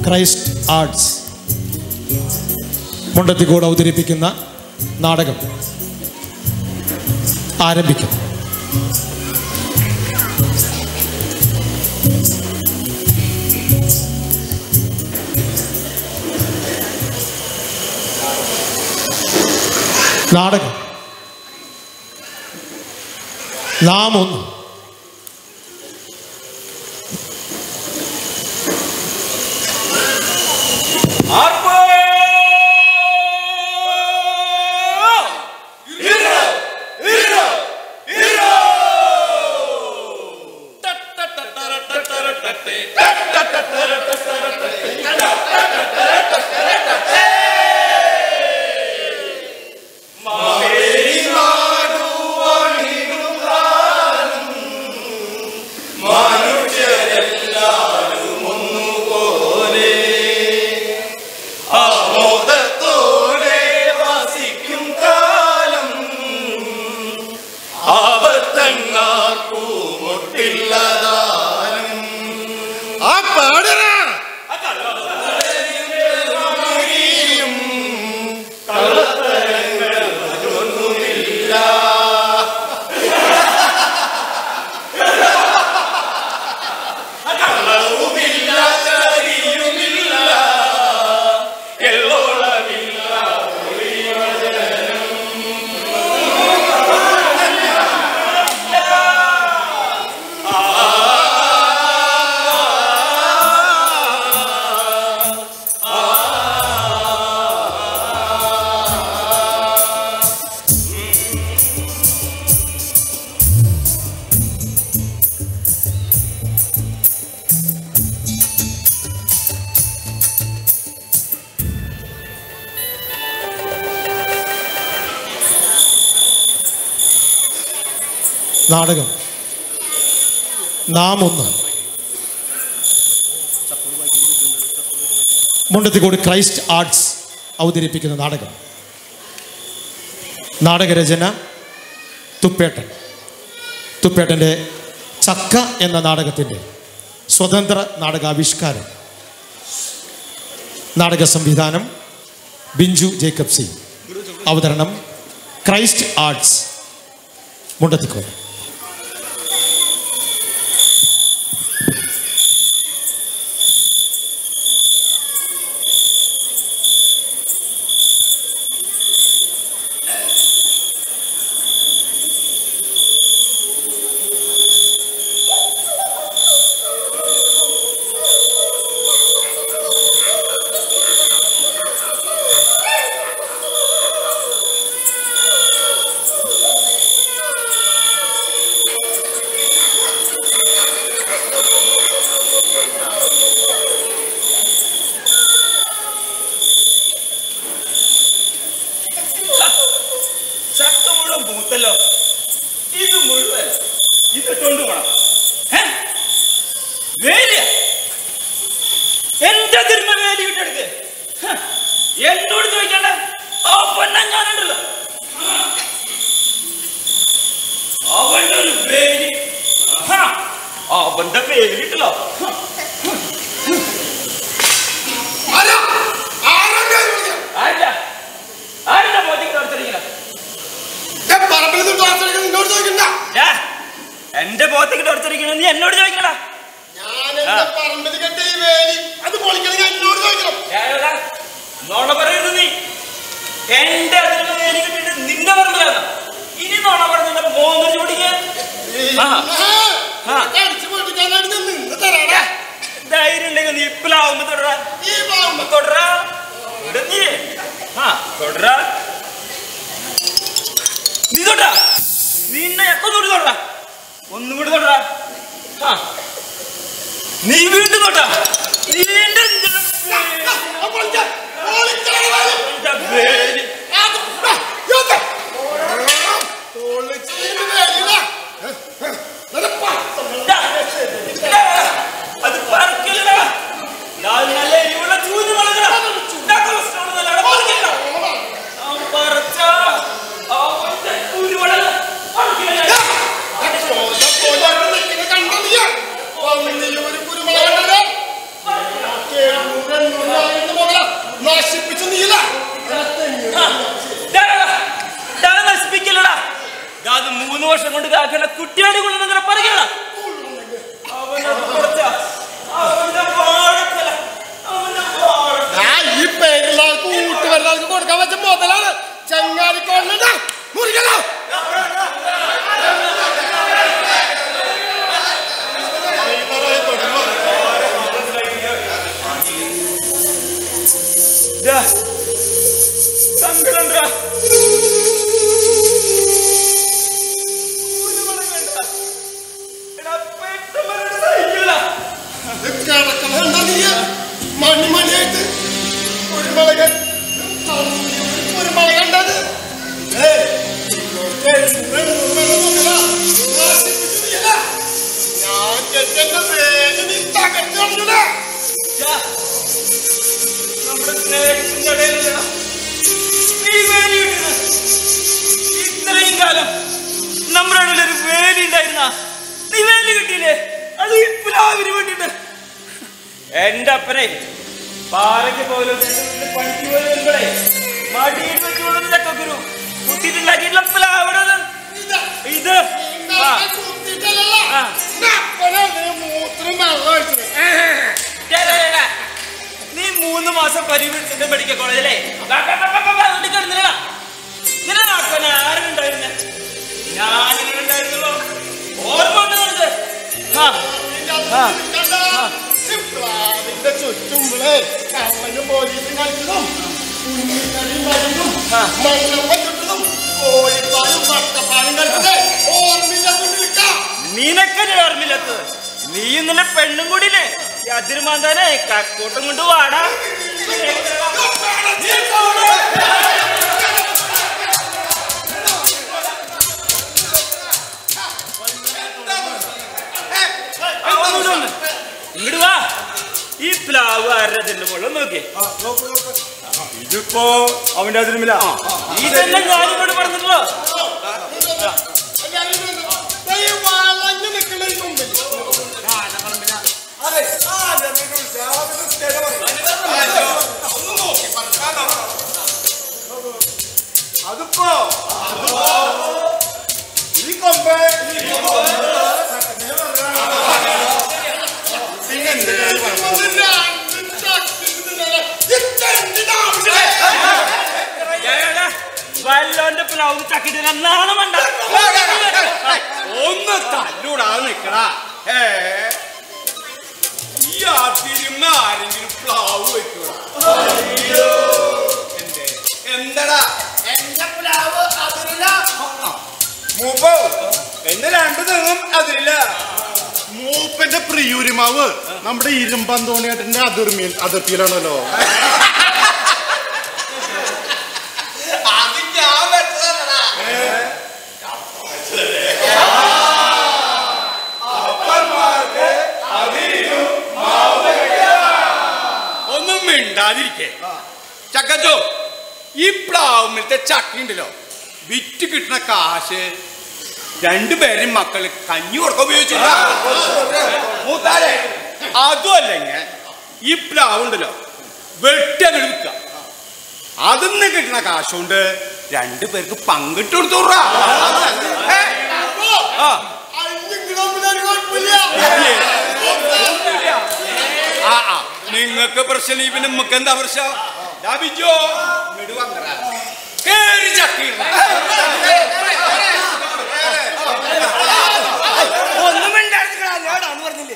Christ arts മുണ്ടത്തിക്കൂട് അവതരിപ്പിക്കുന്ന നാടകം ആരംഭിക്കും നാടകം നാം ഒന്ന് ആമോദത്തോടെ വസിക്കും കാലം ആപത്തങ്ങാർക്കൂ മുട്ടില്ലതാനും ആ പാടറ കളവുമില്ല ചതിയുമില്ല എള്ളോളമില്ല നാടകം നാം ഒന്ന് മുണ്ടത്തിക്കോട് ക്രൈസ്റ്റ് ആർട്സ് അവതരിപ്പിക്കുന്ന നാടകം നാടകരചന തുപ്പേട്ടൻ തുപ്പേട്ടൻ്റെ ചക്ക എന്ന നാടകത്തിൻ്റെ സ്വതന്ത്ര നാടകാവിഷ്കാരം നാടക സംവിധാനം ബിഞ്ചു ജേക്കബ് സി അവതരണം ക്രൈസ്റ്റ് ആർട്സ് മുണ്ടത്തിക്കോട് ചക്ക മുഴുവൻ പൂത്തല്ലോ ഇത് മുഴുവൻ ഇതിട്ടുകൊണ്ട് പോണം ഏ? വേലിയ എന്റെ തിരുമ വേലി വിട്ടെടുക്ക് ഹ, എന്നോട് ചോദിക്കണ്ട ആ പൊന്ന ഞാനുണ്ടല്ലോ അവന്റെ ഒരു വേലി ഹ, അവന്റെ വേലിട്ടല്ലോ ആരില്ല ആരില്ല മോദിക്ക് നടത്തിരിക്കണം പറമ്പിൽ നിന്ന് ക്ലാസ് എടുക്കുന്ന നിന്നോട് ചോദിക്കണ്ട ഞാൻ എന്റെ പോത്തേക്ക് ടോർച്ചറിക്കണം നീ എന്നോട് ചോദിക്കണ ഞാൻ എന്റെ പറമ്പിൽ കെട്ടിയ ഈ വേലി അത് പൊളിക്കണമെങ്കിൽ എന്നോട് ചോദിക്കണം നോണ പറയരുത് നീ എന്റെ അതിന് വേലി കിട്ടിയിട്ട് നിന്റെ പറമ്പിലാണ് ഇനി നോണ പറഞ്ഞ മോന്ന് ചൂടിക്കാൻ ആ. ആ. അടിച്ചു പൊട്ടിക്കാനായിട്ട് ഞാൻ നിന്ന് തരാടാ ധൈര്യം ഉണ്ടെങ്കിൽ നീ ഇപ്പലാവുമ്പോ തുടരാ ഈ പാവുമ്പോ തുടരാ ഇവിടെ നീ ആ തുടരാ നീ തൊട്ടാ നിന്നെ എക്കൊന്നുകൂടി തൊട്ടാ ഒന്നും കൂടി തൊട്ടാ ആ നീ വീണ്ടും തൊട്ടാ വീണ്ടും പൊളിക്കാൻ പൊളിക്കാൻ വേലി എന്റെ പേര് അത് ആ, യോത്തെ. പൊളിച്ചതിന് വേലിടാ. നടപ്പാ. ഇതാ, ഇതാ, അത് പറക്കില്ലടാ ഞാൻ നല്ല എരിവുള്ള ചൂഞ്ഞ് വളകണം ഇതാ കൊളസ്ട്രോൾ നല്ല അവിടെ പറക്കില്ല നശിപ്പിച്ചു നീല ആ, ദാ, ദാ, ദാ. ദാ നശിപ്പിക്കല്ലടാ ദാ അത് മൂന്ന് വർഷം കൊണ്ട് കാക്കേണ്ട കുട്ടിയാടി കൊണ്ട് നിങ്ങളെ പറയണ അവനെ കൊടുത്ത അവന്റെ പാടക്കല അവന്റെ പാട ആ ഈ പേരുള്ള ആൾക്ക് കൂട്ടുവരുന്ന ആൾക്ക് കൊടുക്കാൻ വെച്ച മുതലാണ് ചങ്ങാലിക്കോണ്ട മുറിക്കലോ ദാ, സങ്കടണ്ടാ. ഒരു മണം വേണ്ട. എടാ, പെട്ടെന്ന് ഒരു സഹിക്കില്ല. കിടക്കണ നീ മണി മണിയായിട്ട് ഒരു മളകൻ ഒരു മളകണ്ടത് ഞാൻ കെട്ടിന്റെ പേര് നീ തകർന്നു കളഞ്ഞൂടാ ദാ, നമ്മുടെ സ്നേഹത്തിന്റെ ഇടയിലല്ലടാ. നീ വേലിയിട്ടത്. ഇത്രയും കാലം നമ്മുടെ ഇടയിൽ ഒരു വേലി ഉണ്ടായിരുന്ന നീ വേലി കിട്ടിയില്ലേ അത് ഇപ്പലാവിന് വേണ്ടിട്ട് എന്റെ അപ്പനെ പാറയ്ക്ക് പോലും എന്റെ വീട്ടിൽ പണിക്ക് പോലും വരുമ്പോഴേ മടിയിൽ വെച്ചുകൊണ്ടൊരു ചക്കക്കുരു കുത്തിയിട്ടുണ്ടാക്കിയിട്ടുള്ള പ്ലാവിടെ ഇത് ആ ആ. മൂത്രം വെള്ളം ഒഴിച്ചത് ഡേ, ഡേ, ഡേ, ഡേ. നീ മൂന്ന് മാസം പരിവീഴ്ചന്റെ മെഡിക്കൽ കോളേജിലെ കിടന്നില്ല നിന്നെ നാക്കാൻ ആരുണ്ടായിരുന്നെ ഞാനിവിടെ ഉണ്ടായിരുന്നല്ലോ ഓർമ്മ ഉണ്ട് നിനക്ക് ആ ആ. പ്ലാവിന്റെ ചുറ്റുമ്പളേ കള്ളനും പോലീസും കളിച്ചതും കുഞ്ഞിക്കളിയും കളിയും ആ. മണ്ണപ്പ ചുട്ടതും കോഴിപ്പാലും വട്ടപ്പാലും കളിച്ചത് ഓർമ്മയില്ലാത്ത നിൽക്കാം നിനക്കല്ലേ ഓർമ്മയില്ലാത്തത് നീയും നിന്റെ പെണ്ണും കൂടിയില്ലേ ഈ അതിരുമാന്താനെ കക്കോട്ടും കൊണ്ട് വാടാ ഇങ്ങോട്ട് വാ ഈ പ്ലാവ് ആരുടെ അതിന്റെ മുകളിൽ നോക്കിയേ ഇതിപ്പോ അവന്റെ അതിരുമില്ല ഇതെല്ലാം ഞാനിങ്ങോട്ട് പറഞ്ഞിട്ടുള്ളോ വളഞ്ഞു നിൽക്കണ ഈ മുമ്പിൽ അതിപ്പോ ഈ കൊമ്പ് വല്ലോന്റെ പ്ലാവ് ചക്കിട്ട് നാണമണ്ട ഒന്ന് തല്ലൂടാതെ നിക്കടാ ഏ ഈ അതിരുന്ന ആരെങ്കിലും പ്ലാവ് വെക്കൂടാ എന്തേ എന്തടാ മൂപ്പോ എന്റെ രണ്ടു തെങ്ങും അതിരില്ല മൂപ്പന്റെ പ്രിയൂരിമാവ് നമ്മുടെ ഇരുമ്പന്തോണിയേട്ടന്റെ അതിർമീൻ അതിർത്തിയിലാണല്ലോ അത് ഞാൻ വെച്ചതല്ലടാ ഒന്നും മിണ്ടാതിരിക്കേ ചക്കച്ചോ ഈ പ്ലാവുമ്മലത്തെ ചക്ക ഉണ്ടല്ലോ വിറ്റ് കിട്ടുന്ന കാശ് രണ്ടുപേരും മക്കള് കഞ്ഞി കൊടുക്കാൻ ഉപയോഗിച്ചില്ല മൂത്താരെ അതും അല്ലെങ്കിൽ ഈ പ്ലാവ് ഉണ്ടല്ലോ വെട്ടി അങ്ങോട്ട് വിൽക്കുക അതിന്ന് കിട്ടുന്ന കാശ് കൊണ്ട് രണ്ടു പേർക്ക് പങ്കിട്ട് കൊടുത്തോറാ ആ ആ ആ നിങ്ങൾക്ക് പ്രശ്നം ഈ പിന്നെ നമുക്ക് എന്താ പ്രശ്നം ദാ ബിജോ ഇങ്ങട് വന്നെടാ. കേറി ചക്കിട ഒന്നും മിണ്ടാതിരിക്കടാ, ഞാനാന്ന് പറഞ്ഞില്ലേ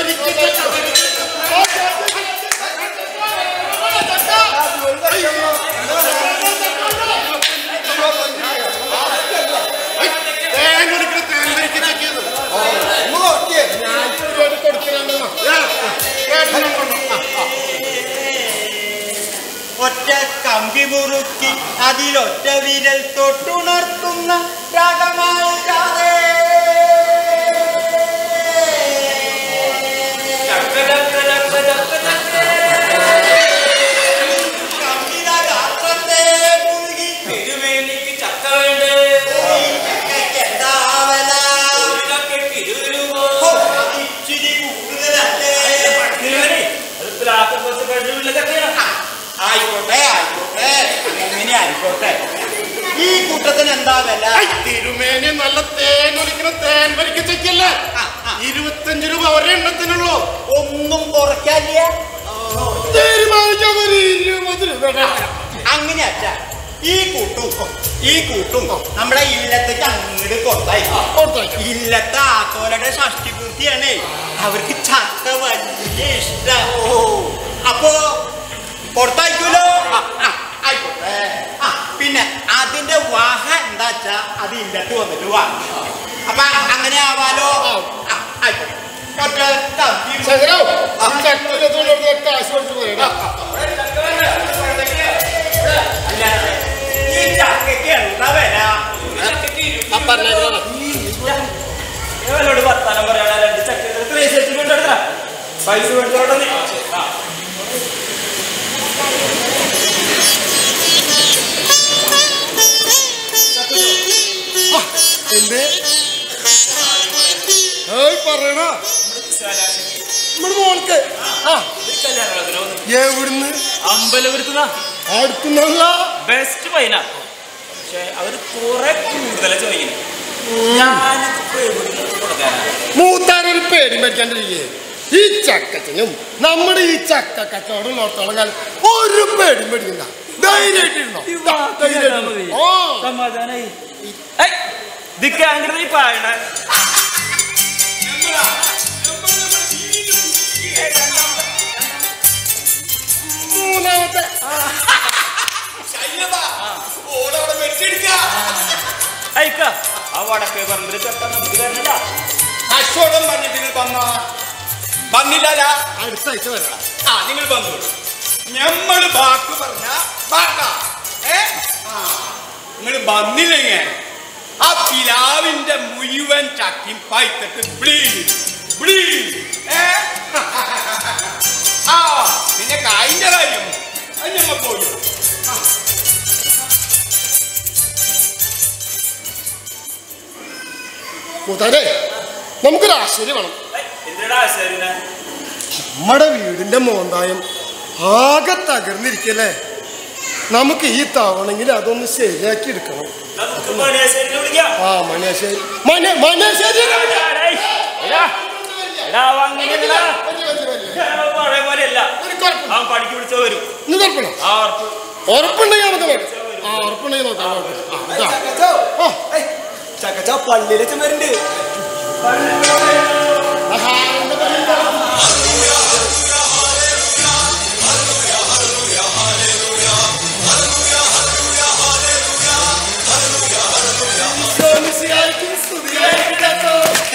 ഒറ്റ കമ്പി മുറുക്കി അതിലൊറ്റ വിരൽ തൊട്ടുണർത്തുന്ന രാഗമായി രാധേ കമ്പിത ഗാത്രത്തെ മുഴുകി തിരുമേനിക്ക് ചക്ക വേണ്ടേ ചക്കയ്ക്കെന്താവല? കിരുവരുമോ ഹോ, ഇച്ചിരി കൂടുതലല്ലേ? തിരുമേനി അത് പ്ലാക്ക് കുറച്ച് കഴിവില്ല ചക്കയാണ് ആയിക്കോട്ടെ ആയിക്കോട്ടെ അങ്ങനെ ആയിക്കോട്ടെ ഈ കൂട്ടത്തിന് എന്താ വില തിരുമേനി നല്ല തേൻ ഒലിക്കുന്ന തേൻ വരിക്ക് ചെക്കല്ലേ ഇരുപത്തഞ്ച് രൂപ ഒരെണ്ണത്തിനുള്ളൂ ഒന്നും കുറയ്ക്കാനില്ല തീരുമാനിക്കാൻ ഒരു ഇരുപത് രൂപ അങ്ങനെ അച്ഛ ഈ കൂട്ടും ഈ കൂട്ടും നമ്മുടെ ഇല്ലത്തേക്ക് അങ്ങോട്ട് കൊടുത്തായി കൊടുത്തയക്കാം. ഇല്ലത്തെ ആത്തോലയുടെ ഷഷ്ടി പൂർത്തിയാണേ അവർക്ക് ചക്ക വലിയ ഇഷ്ടം അപ്പോ കൊടുത്തയക്കൂലോ ആ, ആ, ആയിക്കോട്ടെ ആ പിന്നെ അതിന്റെ വാഹ എന്താ വെച്ചാ അത് ഇല്ലത്ത് വന്നിട്ട് വാങ്ങി അപ്പൊ അങ്ങനെ ആവാലോ ആ, ആയിക്കോട്ടെ ഒറ്റ കമ്പി ശങ്കരോ, ഈ ചക്കിലത്തോടെ കാശ് കൊടുത്ത് പോയടാ. അല്ല, ഈ ചക്കയ്ക്ക് എന്താ വില ആ പറഞ്ഞേക്കണേ. ഇവനോട് വർത്താനം പറയാനാ രണ്ട് ചക്ക പൈസ വെച്ചിട്ടുണ്ടെടുത്ത പൈസ മേടിച്ചോട്ടെ നീ ആ എന്തേ ഏയ് പറയണ നമ്മുടെ മോൾക്ക് ആ കല്യാണത്തിന് വന്നു എവിടുന്ന് അമ്പലപുരത്തുനിന്നാ അടുത്തുന്നല്ല ബെസ്റ്റ് പൈന പക്ഷെ അവര് കുറെ കൂടുതലാ ചോദിക്കുന്നത് ഞാനിപ്പോ എവിടുന്ന് കൊടുക്കാനാ മൂത്താനൊരു പേടി മേടിക്കാണ്ടിരിക്കേ ഈ ചക്കച്ചനും നമ്മുടെ ഈ ചക്ക കച്ചവടം ഉള്ളിടത്തോളം കാലം ഒരു പേടി മേടിക്കണ്ട ധൈര്യമായിട്ടിരുന്നോ ധൈര്യമായിട്ടിരുന്നോ. ഓ സമാധാനായി ഏയ്, ഇതൊക്കെ അങ്ങനെ നീ പായണ മൂന്നാമത്തെ ഓളവിടെ വെച്ചെടുക്ക അയക്ക ആ വടക്കേ പറമ്പിൽ ചക്ക നമുക്ക് തരണല്ല കച്ചവടം പറഞ്ഞിട്ട് നിങ്ങൾ വന്ന വന്നില്ലല്ല അടുത്ത ആഴ്ച വരാം ആ നിങ്ങൾ വന്നു ഞമ്മള് ബാക്ക് പറഞ്ഞ ബാക്ക ഏ നിങ്ങൾ വന്നില്ലെങ്കിൽ ആ പിലാവിന്റെ മുഴുവൻ ചക്കിയും പൈത്തിട്ട് ബ്ലീ ബ്ലീ ഏ ആ പിന്നെ കായിന്റെ കാര്യം അത് ഞമ്മ പോയി മൂത്താനെ നമുക്കൊരു ആശ്ചര്യം വേണം എന്തിനാ ആശാരിനെ നമ്മുടെ വീടിന്റെ മോന്തായം ആകെ തകർന്നിരിക്കല്ലേ നമുക്ക് ഈ തവണെങ്കിൽ അതൊന്ന് ശരിയാക്കി എടുക്കണം നമുക്ക് മണിയാശാരിനെ വിളിക്കാം ആ മണേശ്ശേരി മന മനേശ്ശേരി എടാ, എടാ, എടാ, അവൻ അങ്ങനെയല്ല. അവൻ പഴയ പോലെയല്ല അവൻ പഠിക്ക് വിളിച്ചോ വരും ഇന്ന് തുറക്കണം ആ ഉറപ്പ് ഉറപ്പുണ്ടെങ്കിൽ നമുക്ക് നോക്കാം ആ ഉറപ്പുണ്ടെങ്കിൽ നോക്കാം ആ, ഇതാ. ഓ, ചക്കച്ച പള്ളിയിലെ ചെമ്മരുണ്ട് ആഹാ, എന്താ പറയുക? ഈശോമിശിഹായ്ക്കും സ്തുതിയായിരിക്കട്ടെ.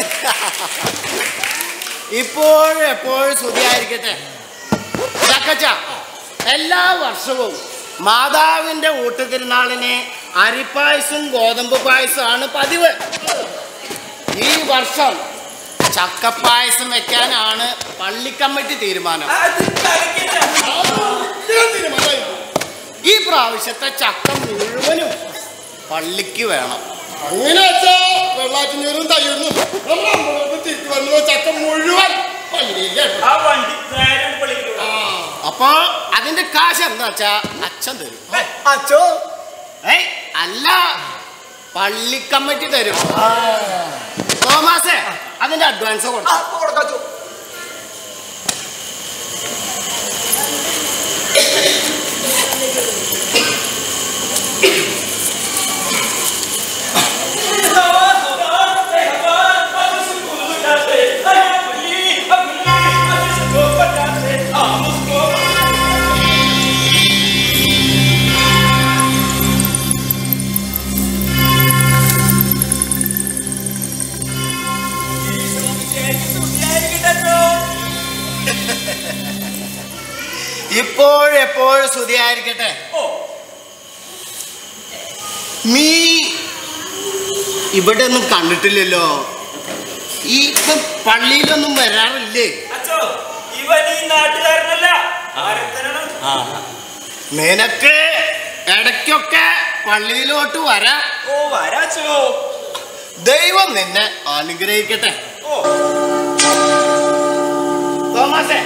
ഇപ്പോഴും എപ്പോഴും സ്തുതിയായിരിക്കട്ടെ ചക്കച്ച എല്ലാ വർഷവും മാതാവിന്റെ ഊട്ടുതിരുനാളിന് അരിപ്പായസം ഗോതമ്പ് പായസമാണ് പതിവ് ഈ വർഷം ചക്കപ്പായസം വെക്കാനാണ് പള്ളിക്കമ്മിറ്റി തീരുമാനം അത് കളിക്കില്ല. ഞാൻ തീരുമാനമായി. ഈ പ്രാവശ്യത്തെ ചക്ക മുഴുവനും പള്ളിക്ക് വേണം അങ്ങനെ വെച്ചാ വെള്ളാറ്റിഞ്ഞൂരും തയ്യൂരും നമ്മുടെ അമ്പലത്തിൽ തിരിച്ചു വന്നു ചക്ക മുഴുവൻ പള്ളിയില്ലേ ആ വണ്ടി നേരെ പള്ളിക്ക് വിടാം. അപ്പൊ അതിന്റെ കാശ് എന്താ വെച്ചാ അച്ഛൻ തരും അച്ചോ ഏയ് അല്ല പള്ളിക്കമ്മിറ്റി തരും തോമാസേ അതിന്റെ അഡ്വാൻസ് കൊടുക്കും കൊടുക്കാച്ചോ ആ ഇപ്പോഴെപ്പോഴും സ്തുതിയായിരിക്കട്ടെ ഓ നീ ഇവിടെ ഒന്നും കണ്ടിട്ടില്ലല്ലോ ഈ ഇപ്പം പള്ളിയിലൊന്നും വരാറില്ലേ അച്ഛോ ഇവൻ ഈ നാട്ടുകാരനല്ല ആരത്തനാണ് നിനക്ക് ഇടയ്ക്കൊക്കെ പള്ളിയിലോട്ട് വരാം ഓ വരാച്ചോ ദൈവം നിന്നെ അനുഗ്രഹിക്കട്ടെ ഓ തോമാസേ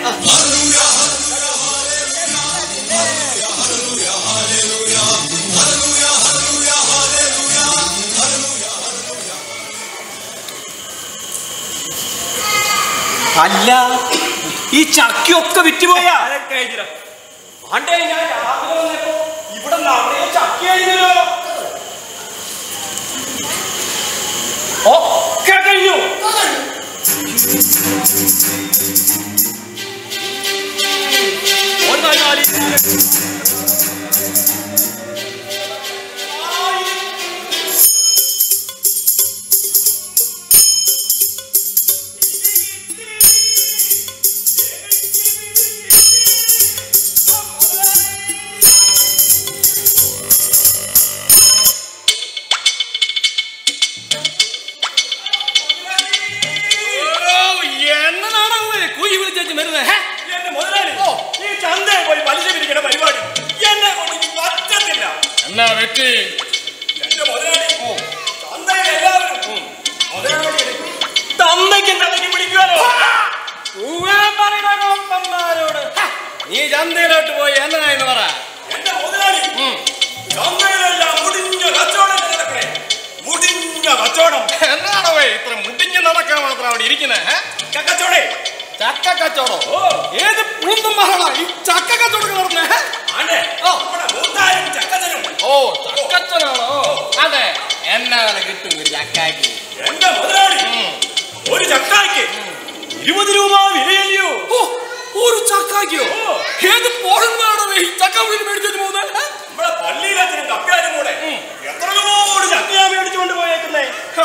അല്ല ഈ ചക്കിയൊക്കെ വിറ്റുപോയാ ആണ്ടേ ഞാൻ രാവിലെ വന്നപ്പോ ഇവിടെ നിറയെ ചക്കയായിരുന്നല്ലോ ഒക്കെ കഴിഞ്ഞു ഒരു നാല് എന്നതാണ് കുഴി വിളിച്ചു വരുന്നത് എന്റെ മുതലാളി ഈ ചന്തയിൽ പോയി പലിശ പിരിക്കുന്ന പരിപാടി എന്നെ കൊണ്ട് ഇനി പറ്റത്തില്ല എന്നാ വെറ്റി എന്റെ മുതലാളി ചന്തയിൽ എല്ലാവരും മുതലാളി തന്തയ്ക്കും തന്തയ്ക്കും പിടിക്കുവാനോ പറയുന്നോട് നീ ചന്തയിലോട്ട് പോയി എന്നതായെന്ന് പറ എന്റെ മുതലാളി ചന്തയിലെല്ലാം മുടിഞ്ഞ കച്ചവടം നടക്കണേ മുടിഞ്ഞ കച്ചവടം എന്നാണോ ഇത്ര മുടിഞ്ഞ് നടക്കാൻ മാത്രം അവിടെ ഇരിക്കുന്നത് കച്ചവടേ ചക്ക കച്ചവടോ ഏത് പുളുന്തും മഹാണ ഈ ചക്ക കച്ചവടം നടന്നേ ആണ്ടേ ഓ. നമ്മുടെ മൂത്താരും ചക്കച്ചനും ഓ ചക്കച്ചനാണോ അതെ എന്നാണ് കിട്ടും ഒരു ചക്കാക്കി എന്റെ മുതലാളി ഒരു ചക്കായ്ക്ക് ഇരുപത് രൂപ വിലയല്ലയോ ഒരു ചക്കാക്കിയോ ഓ. ഏത് പോഴന്മാണോ ഈ ചക്ക വീട് മേടിച്ചു പോകുന്നത് നമ്മുടെ പള്ളിയിലച്ഛനും കപ്പ്യാരും കൂടെ എത്രയോട് ചക്കയാ മേടിച്ചുകൊണ്ട് പോയേക്കുന്നേ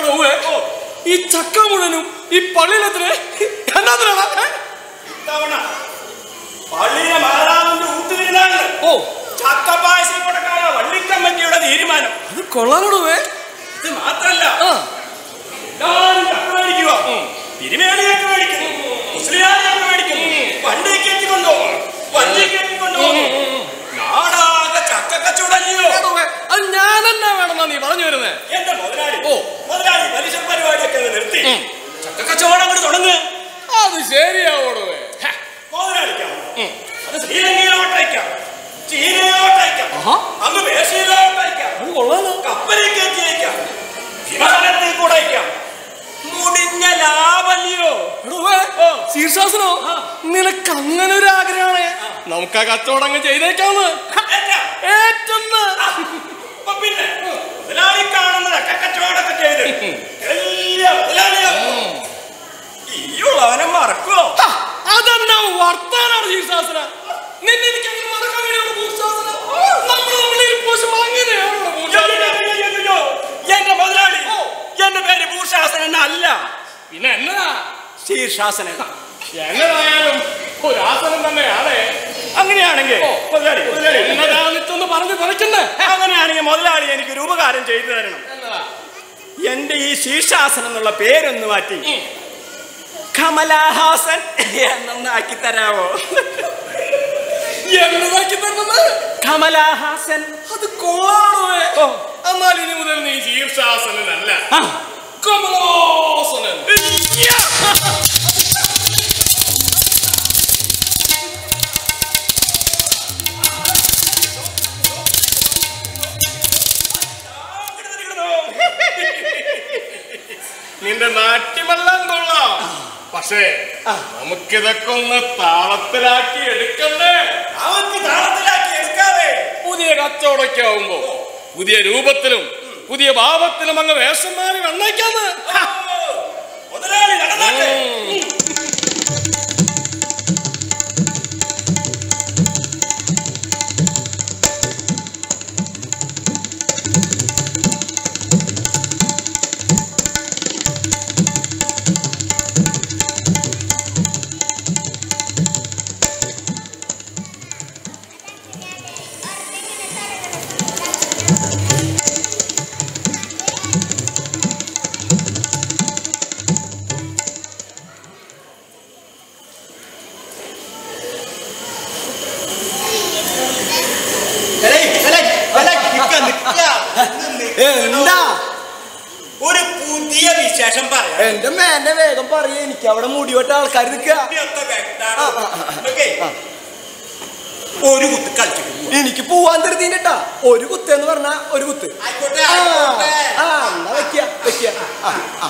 ഈ ചക്ക മുഴുവനും ഈ പള്ളിയിലെത്തിന് എന്നാത്തിനാണ് ഇത്തവണ പള്ളിയിലെ മാതാവിന്റെ ഊട്ടുതിരുന്നാളിന് ഓ ചക്കപ്പായസം കൊടുക്കാനാ വള്ളിക്കമ്മറ്റിയുടെ തീരുമാനം അത് കൊള്ളാനോടുവേ ഇത് മാത്രല്ല ആ എല്ലാവരും ചക്ക മേടിക്കുക തിരുമേനി ചക്ക മേടിക്കുന്നു മുസ്ലിം ചക്ക മേടിക്കുന്നു വണ്ടി കയറ്റിക്കൊണ്ടുപോകും വണ്ടി കയറ്റിക്കൊണ്ടുപോകും നാടാകെ ചക്ക കച്ചവടല്ലയോ എടോവേ, അത് ഞാൻ എന്നാ വേണമെന്നാ നീ പറഞ്ഞു വരുന്നത് എന്റെ മുതലാളി ഓ. മുതലാളി പലിശ പരിപാടിയൊക്കെ അങ്ങ് നിർത്തി ചക്ക കച്ചവടം അങ്ങോട്ട് തുടങ്ങ് അത് ശരിയാവോടുവേ മുതലാളിക്കാം അത് ശ്രീലങ്കയിലോട്ടയക്കാം ചീനയിലോട്ടയക്കാം അങ്ങ് മേശയിലോട്ടയക്കാം അത് കൊള്ളാലോ കപ്പലിൽ കയറ്റി അയക്കാം വിമാനത്തിൽ കൂടെ അയക്കാം മുടിഞ്ഞ ലാഭല്ലയോ എടോവേ, ശീർഷാസനോ നിനക്ക് അങ്ങനെ ഒരു ആഗ്രഹമാണ് നമുക്ക് ആ കച്ചവടം അങ്ങ് ചെയ്തേക്കാന്ന് എന്നാ? ഏറ്റെന്ന് അപ്പൊ പിന്നെ മുതലാളി കാണുന്ന ചക്കക്കച്ചവടമൊക്കെ ചെയ്ത് വലിയ മുതലാളിയാക്കും ഈയുള്ളവനെ മറക്കുവോ ഹ, അതെന്നാ വർത്താനാണ് ശീർഷാസന നിന്നെ എനിക്ക് അങ്ങനെ മറക്കാൻ വേണ്ടിയുള്ള ഭൂശാസന നമ്മൾ തമ്മിൽ പോഷം അങ്ങനെയാണല്ലോ ഭൂശാസന അയ്യോ, എന്റെ മുതലാളി എന്റെ പേര് ഭൂഷാസനൻ അല്ല പിന്നെ എന്നതാ ശീർഷാസനൻ എന്നതായാലും ഒരു ആസനം തന്നെയാണ് അങ്ങനെയാണെങ്കിൽ മുതലാളി മുതലാളി എന്നതാന്നിട്ടൊന്ന് പറഞ്ഞു തുറക്കുന്നേ അങ്ങനെയാണെങ്കിൽ മുതലാളി എനിക്ക് ഒരു ഉപകാരം ചെയ്തു തരണം എന്നതാ എന്റെ ഈ ശീർഷാസനം എന്നുള്ള പേരൊന്ന് മാറ്റി കമലഹാസൻ എന്നൊന്നാക്കി തരാവോ എന്നതാക്കി തരുന്നത് കമലഹാസൻ അത് കൊള്ളാണോ ഓ. എന്നാൽ ഇനി മുതൽ നീ ശീർഷാസനല്ല ആ. കമലാസനൻ ഇയ്യ. നിന്റെ നാട്യമെല്ലാം കൊള്ളാം പക്ഷേ നമുക്കിതൊക്കെ ഒന്ന് താളത്തിലാക്കി എടുക്കണ്ടേ അവർക്ക് താളത്തിലാക്കി എടുക്കാതെ പുതിയ കച്ചവടമൊക്കെ ആവുമ്പോ പുതിയ രൂപത്തിലും പുതിയ ഭാവത്തിലും അങ്ങ് വേഷം മാറി വന്നേക്കാന്ന് മുതലാളി നടന്നാട്ടെ എന്താ ഒരു പുതിയ വിശേഷം പറയാം എന്റെ മേന്റെ വേഗം പറയേ എനിക്ക് അവിടെ മുടിവെട്ട ആൾക്കാർ നിൽക്കുക ഇതൊക്കെ വ്യക്താണ്. ഓക്കേ. ഒരു കുത്ത് കളിച്ചിട്ട് പോവാം. എനിക്ക് പോവാൻ തരുന്നീട്ടാ ഒരു കുത്ത് എന്ന് പറഞ്ഞാ ഒരു കുത്ത് ആയിക്കോട്ടെ ആ ആയിക്കോട്ടെ ആ എന്നാ വെക്ക വെക്ക ആ ആ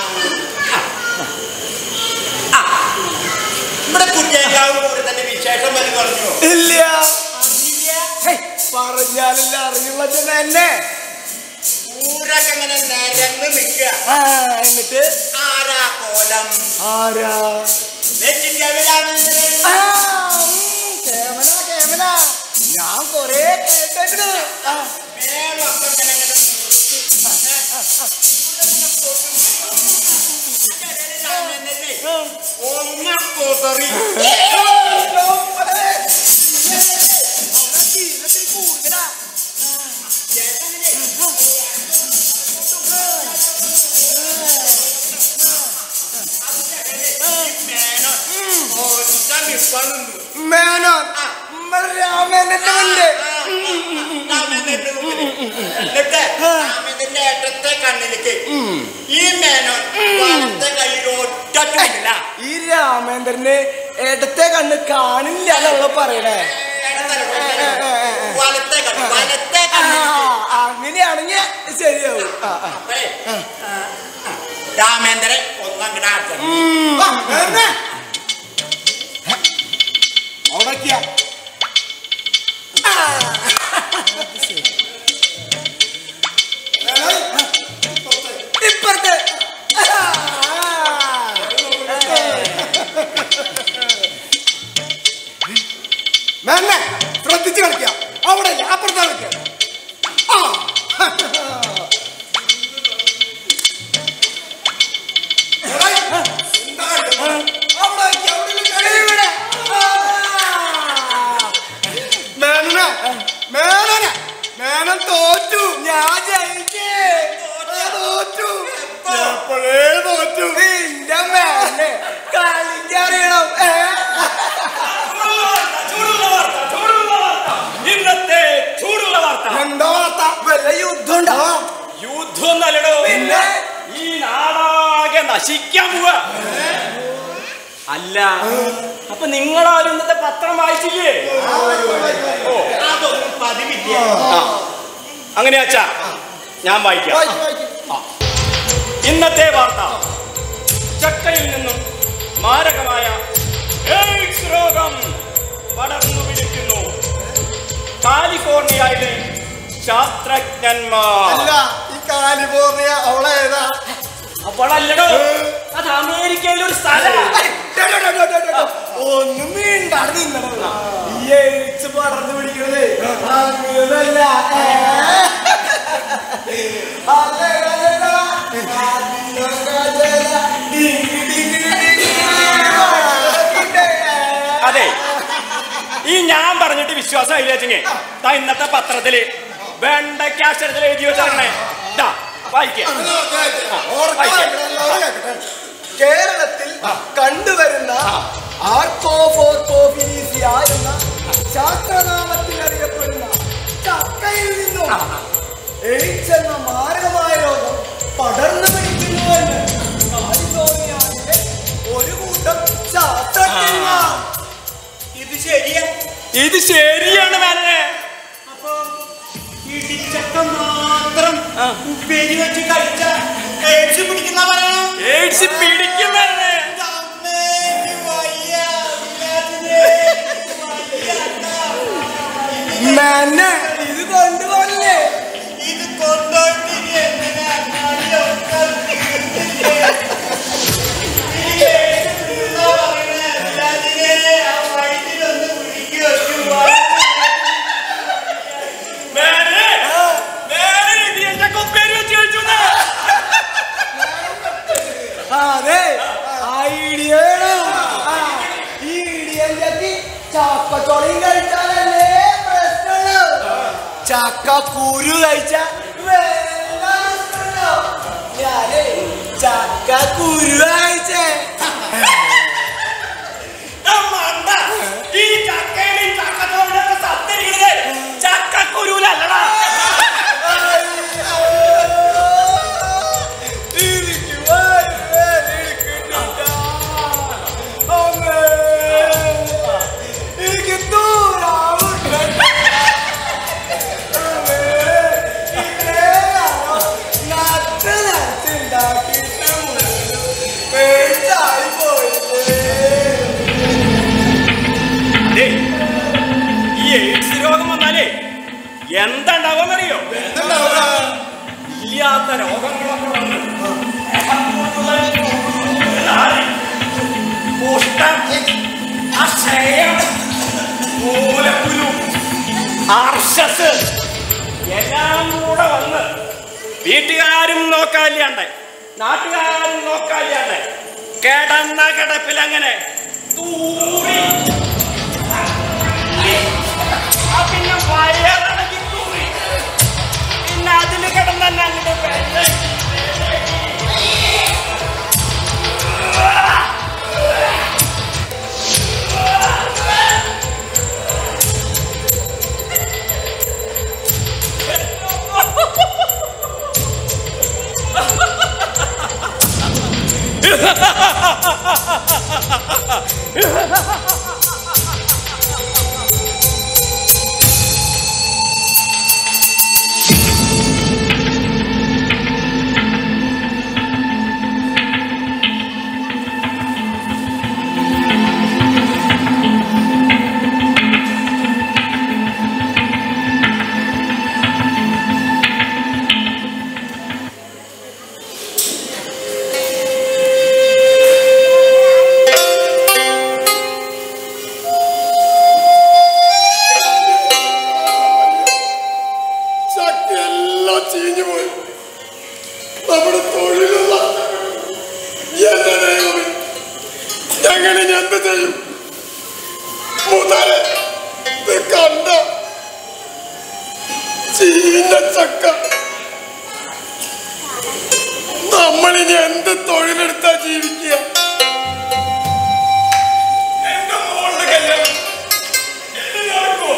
നമ്മുടെ കുട്ടിയേക്കാവ് കൂടെ തന്നെ വിശേഷം വരെ പറഞ്ഞു ഇല്ല ഹേയ്, പറഞ്ഞാലല്ല അറിയുള്ള എന്നെ ഊരൊക്കെ ഇങ്ങനെ നിരന്ന് നിൽക്കുക ആ എന്നിട്ട് ആരാ കോലം ആരാ നെറ്റിക്കവിലാണെന്ന് ആ, ഉം, കേമന കേമന ഞാൻ കൊറേ കേട്ടിട്ടുണ്ട് ആ, മേളൊക്കെ ഇങ്ങനെ ഇങ്ങനെ മുറുക്കി. ഒന്ന കൊതറി അവിടെ തീരത്തിൽ കൂടുതലാ ഒറ്റ നിപ്പാണെന്ന് മേനോൻ രാമേനന്റെ മുന്നിൽ എന്നിട്ട് രാമന്റെ ഏട്ടത്തെ കണ്ണിലേക്ക് ഈ മേനോൻ വലത്തെ കയ്യിൽ ഒറ്റ ചൂടില്ല ഈ രാമേന്ദ്രന് ഇടത്തെ കണ്ണ് കാണില്ല എന്നുള്ള പറയണേ വലത്തെ കണ്ണ് വലത്തെ ആ, കണ്ണിലേക്ക് അങ്ങനെയാണെങ്കിൽ ശരിയാവും ആ, ആ. അപ്പേ, രാമേന്ദ്രൻ ഒന്നാം കിടാത്ത ആ, വേറെ? അവിടേക്കാ. ആ. ഇപ്പുറത്ത് ആ. മേന്നെ ശ്രദ്ധിച്ച് കളിക്കുക അവിടെ ഇല്ല, അപ്പുറത്ത് കളിക്കുക ആ എടാ, എന്താ ഇത്? അവിടെ ഇരിക്ക്, അവിടെ ഇല്ല, കളി ഇവിടെ. മേനനെ, മേനനെ, മേനൻ തോറ്റു ഞാൻ ജയിച്ചേ ആ, തോറ്റു എപ്പോഴേ തോറ്റു നിന്റെ മേലെ കളിക്കറിയണം ഏ ചൂടുള്ള വാർത്ത ചൂടുള്ള വാർത്ത ഇന്നത്തെ ചൂടുള്ള വാർത്ത എന്താ വാർത്ത വല്ല യുദ്ധം ഉണ്ടാവും യുദ്ധം നല്ലടോ പിന്നെ ഈ നാടാകെ നശിക്കാൻ പോവാ അല്ല അപ്പൊ നിങ്ങളാരും ഇന്നത്തെ പത്രം വായിച്ചില്ലേ അതൊന്നും പതിവില്ല അങ്ങനെ അച്ഛാ ഞാൻ വായിക്കാം വായിക്ക്, വായിക്ക്. ഇന്നത്തെ വാർത്ത ചക്കയിൽ നിന്നും മാരകമായ എയ്ഡ്സ് രോഗം പടർന്നു പിടിക്കുന്നു കാലിഫോർണിയയിലെ ശാസ്ത്രജ്ഞന്മാർ അല്ല ഈ കാലിഫോർണിയ അവളെ ഏതാ അപ്പോഴല്ലടോ അത് അമേരിക്കയിലെ ഒരു സ്ഥലം ഡോ, ഡോ, ഡോ, ഡോ, ഡോ, ഡോ. ഒന്നും വീണ്ടാണ് നിന്നത് ഈ എഴുത്ത് പടർന്നു പിടിക്കണത് അങ്ങനല്ല ഏ? അതെ, അതെടാ. അതിനൊക്കെ അതെടാ. ഡിങ്കി, ഡിങ്കി, ഡിങ്കി. വഴക്കിട്ട്, ഏ? അതെ ഈ ഞാൻ പറഞ്ഞിട്ട് വിശ്വാസം ഇല്ലെച്ചെങ്കിൽ ദാ ഇന്നത്തെ പത്രത്തില് വെണ്ടയ്ക്ക അക്ഷരത്തിൽ എഴുതി വെച്ചേ ഇതാ വായിക്കാം കേരളത്തിൽ കണ്ടുവരുന്ന ആർക്കോഫോർക്കോഫിനീസിയ എന്ന ശാസ്ത്രനാമത്തിൽ അറിയപ്പെടുന്ന ചക്കയിൽ നിന്നും എയ്ഡ്സ് എന്ന മാരകമായ രോഗം പടർന്നു പിടിക്കുന്നുവെന്ന് കാലിഫോർണിയയിലെ ഒരു കൂട്ടം ശാസ്ത്രജ്ഞന്മാർ ഇത് ശരിയാ ഇത് ശരിയാണ് മാനനെ അപ്പൊ ഇടിച്ചക്ക മാത്രം ഉപ്പേരി വെച്ച് കഴിച്ച എയ്ഡ്സ് പിടിക്കുന്ന പറയണം എയ്ഡ്സ് പിടിക്കും മാനനെ അമ്മേ, എനിക്ക് വയ്യ. ഇതിനകത്തിനെ വയ്യ അണ്ണാ. മെന്നെ ഇത് കൊണ്ടുപോകല്ലേ ഇത് കൊണ്ടുപോയിട്ട് ഇനി എങ്ങനെ അങ്ങാടി ഒക്കെ തീർത്തില്ലേ? ഇനി AIDS പിടിക്കുന്ന പറയണേ. ഇതിനകത്തിനെ ആ വയറ്റിലൊന്ന് പിടിക്ക് വെച്ച് വയറ്റിൽ മാനനെ മാനനെ ഇത് എന്റെ കൊപ്പേരി വെച്ച് കഴിച്ചു അതെ ഐഡിയ ഈ ഇടിയഞ്ചി ചാക്കച്ചോളയും കഴിച്ചാലല്ലേ പ്രശ്നമുള്ളൂ ചക്ക കുരു കഴിച്ച ഞാനേ ചക്ക കുരു കഴിച്ചേ മണ്ട ഈ ചക്കയുടെയും ചക്കത്തോടെ സത്യരിക്കുന്നത് ചക്കക്കുരുലല്ലടാ അയ്യോ. എന്താണ്ടാവുമെന്നറിയോ ഇല്ലാത്ത രോഗങ്ങളൊക്കെ വന്ന് കുഷ്ഠം, അക്ഷയം, മൂലക്കുരു ആർഷസ് എല്ലാം കൂടെ വന്ന് വീട്ടുകാരും നോക്കാല്ലാണ്ട് നാട്ടുകാരും നോക്കാല്ലാണ്ട് കിടന്ന കിടപ്പിൽ അങ്ങനെ തൂറി ആ പിന്നെ വയറിളകി തൂറി പിന്നെ അതിൽ കിടന്നെ അങ്ങോട്ട് വെള്ളം ചക്ക എല്ലാം ചീഞ്ഞു പോയി നമ്മുടെ തൊഴിലുള്ള എന്റെ ദൈവമേ ഞങ്ങൾ ഇനി എന്ത് ചെയ്യും മൂന്നാല് ഇത് കണ്ട ചീഞ്ഞ ചക്ക നമ്മളിനി എന്ത് തൊഴിലെടുത്താ ജീവിക്കുക എന്റെ മോളുടെ കല്യാണം എന്ന് നടക്കുമോ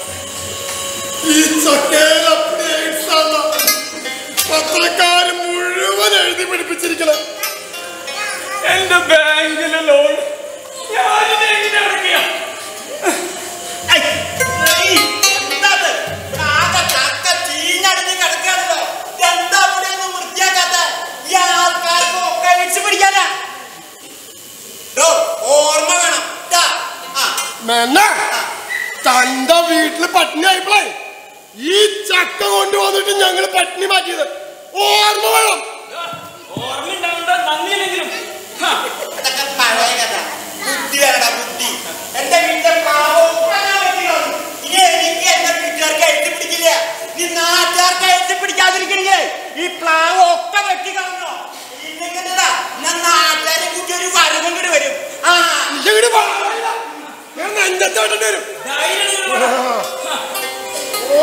ഈ ചക്കയിൽ അപ്പടി എഴുതാന്ന പത്രക്കാര് മുഴുവൻ എഴുതി പിടിപ്പിച്ചിരിക്കണം എന്റെ ബാങ്കിലെ ലോൺ ഞാനിത് എങ്ങനെ അടയ്ക്കുക ഐ, ഏയ്, എന്താത്? ആകെ ചക്ക ചീഞ്ഞടിഞ്ഞ് കിടക്കാണല്ലോ. എന്താ ഇവിടെ ഒന്നും വൃത്തിയാക്കാത്തെ? ഈ ആൾക്കാർക്ക് ഒക്കെ അഴിച്ച് പിടിക്കാനാ? ഡോ, ഓർമ്മ വേണം ട്ടാ. ആ, മെന്ന തന്റെ വീട്ടില് പട്ടിണി ആയപ്പോഴേ ഈ ചക്ക കൊണ്ടുവന്നിട്ട് ഞങ്ങൾ പട്ടിണി മാറ്റിയത് ഓർമ്മ വേണം ഓർമ്മയുണ്ടാവേണ്ട നന്ദിയില്ലെങ്കിലും ഹാ, അതൊക്കെ പഴയ കഥ. ബുദ്ധി വേണ്ട ബുദ്ധി എന്റെ വീട്ടിലെ പാവം ഉപ്പനെ വെട്ടി കളഞ്ഞു. ഇനി എനിക്ക് എന്റെ വീട്ടുകാർക്ക് എഴുതി പിടിക്കില്ല നീ നാട്ടുകാർക്ക് എഴുതി പിടിക്കാതിരിക്കണില്ലേ ഈ പ്ലാവ് ഒക്കെ വെട്ടി കളഞ്ഞോ ഇല്ലെങ്കിലാ ഞാൻ നാട്ടുകാരെ കൂട്ടി ഒരു വരവും കൂടി വരും ആ ഇങ്ങോട്ട് പാടില്ല. ഞാൻ നെഞ്ചത്തോട്ടേണ്ടി വരും ധൈര്യം ഉണ്ടെങ്കിൽ വാ. ഓ,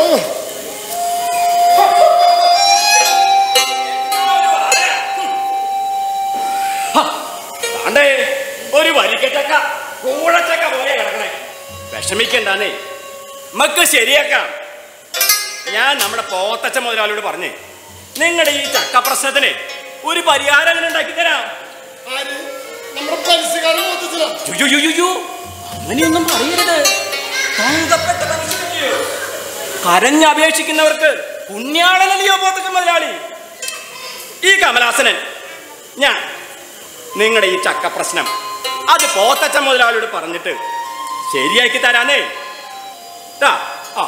ആണ്ടേ ഒരു വലിക്കച്ചക്ക കൂഴച്ചക്ക പോലെ കിടക്കണേ വിഷമിക്കണ്ടാന്നേ നമുക്ക് ശരിയാക്കാം ഞാൻ നമ്മുടെ പോത്തച്ച മുതലാളിയോട് പറഞ്ഞേ നിങ്ങളുടെ ഈ ചക്ക പ്രശ്നത്തിന് ഒരു പരിഹാരം അങ്ങനെ ഉണ്ടാക്കി തരാം ആര്? നമ്മുടെ പരസ്യക്കാരൻ മൊത്തത്തിലാ യുയുയുയുയു, അങ്ങനെയൊന്നും പറയരുത് തങ്കപ്പെട്ട മനുഷ്യനല്ലയോ കരഞ്ഞപേക്ഷിക്കുന്നവർക്ക് പുണ്യാളനല്ലയോ പോത്തച്ച മുതലാളി ഈ കമലാസനൻ ഞാൻ നിങ്ങളുടെ ഈ ചക്ക പ്രശ്നം അത് പോത്തച്ച മുതലാളിയോട് പറഞ്ഞിട്ട് ശരിയാക്കി തരാനേ ട്ടാ, ആ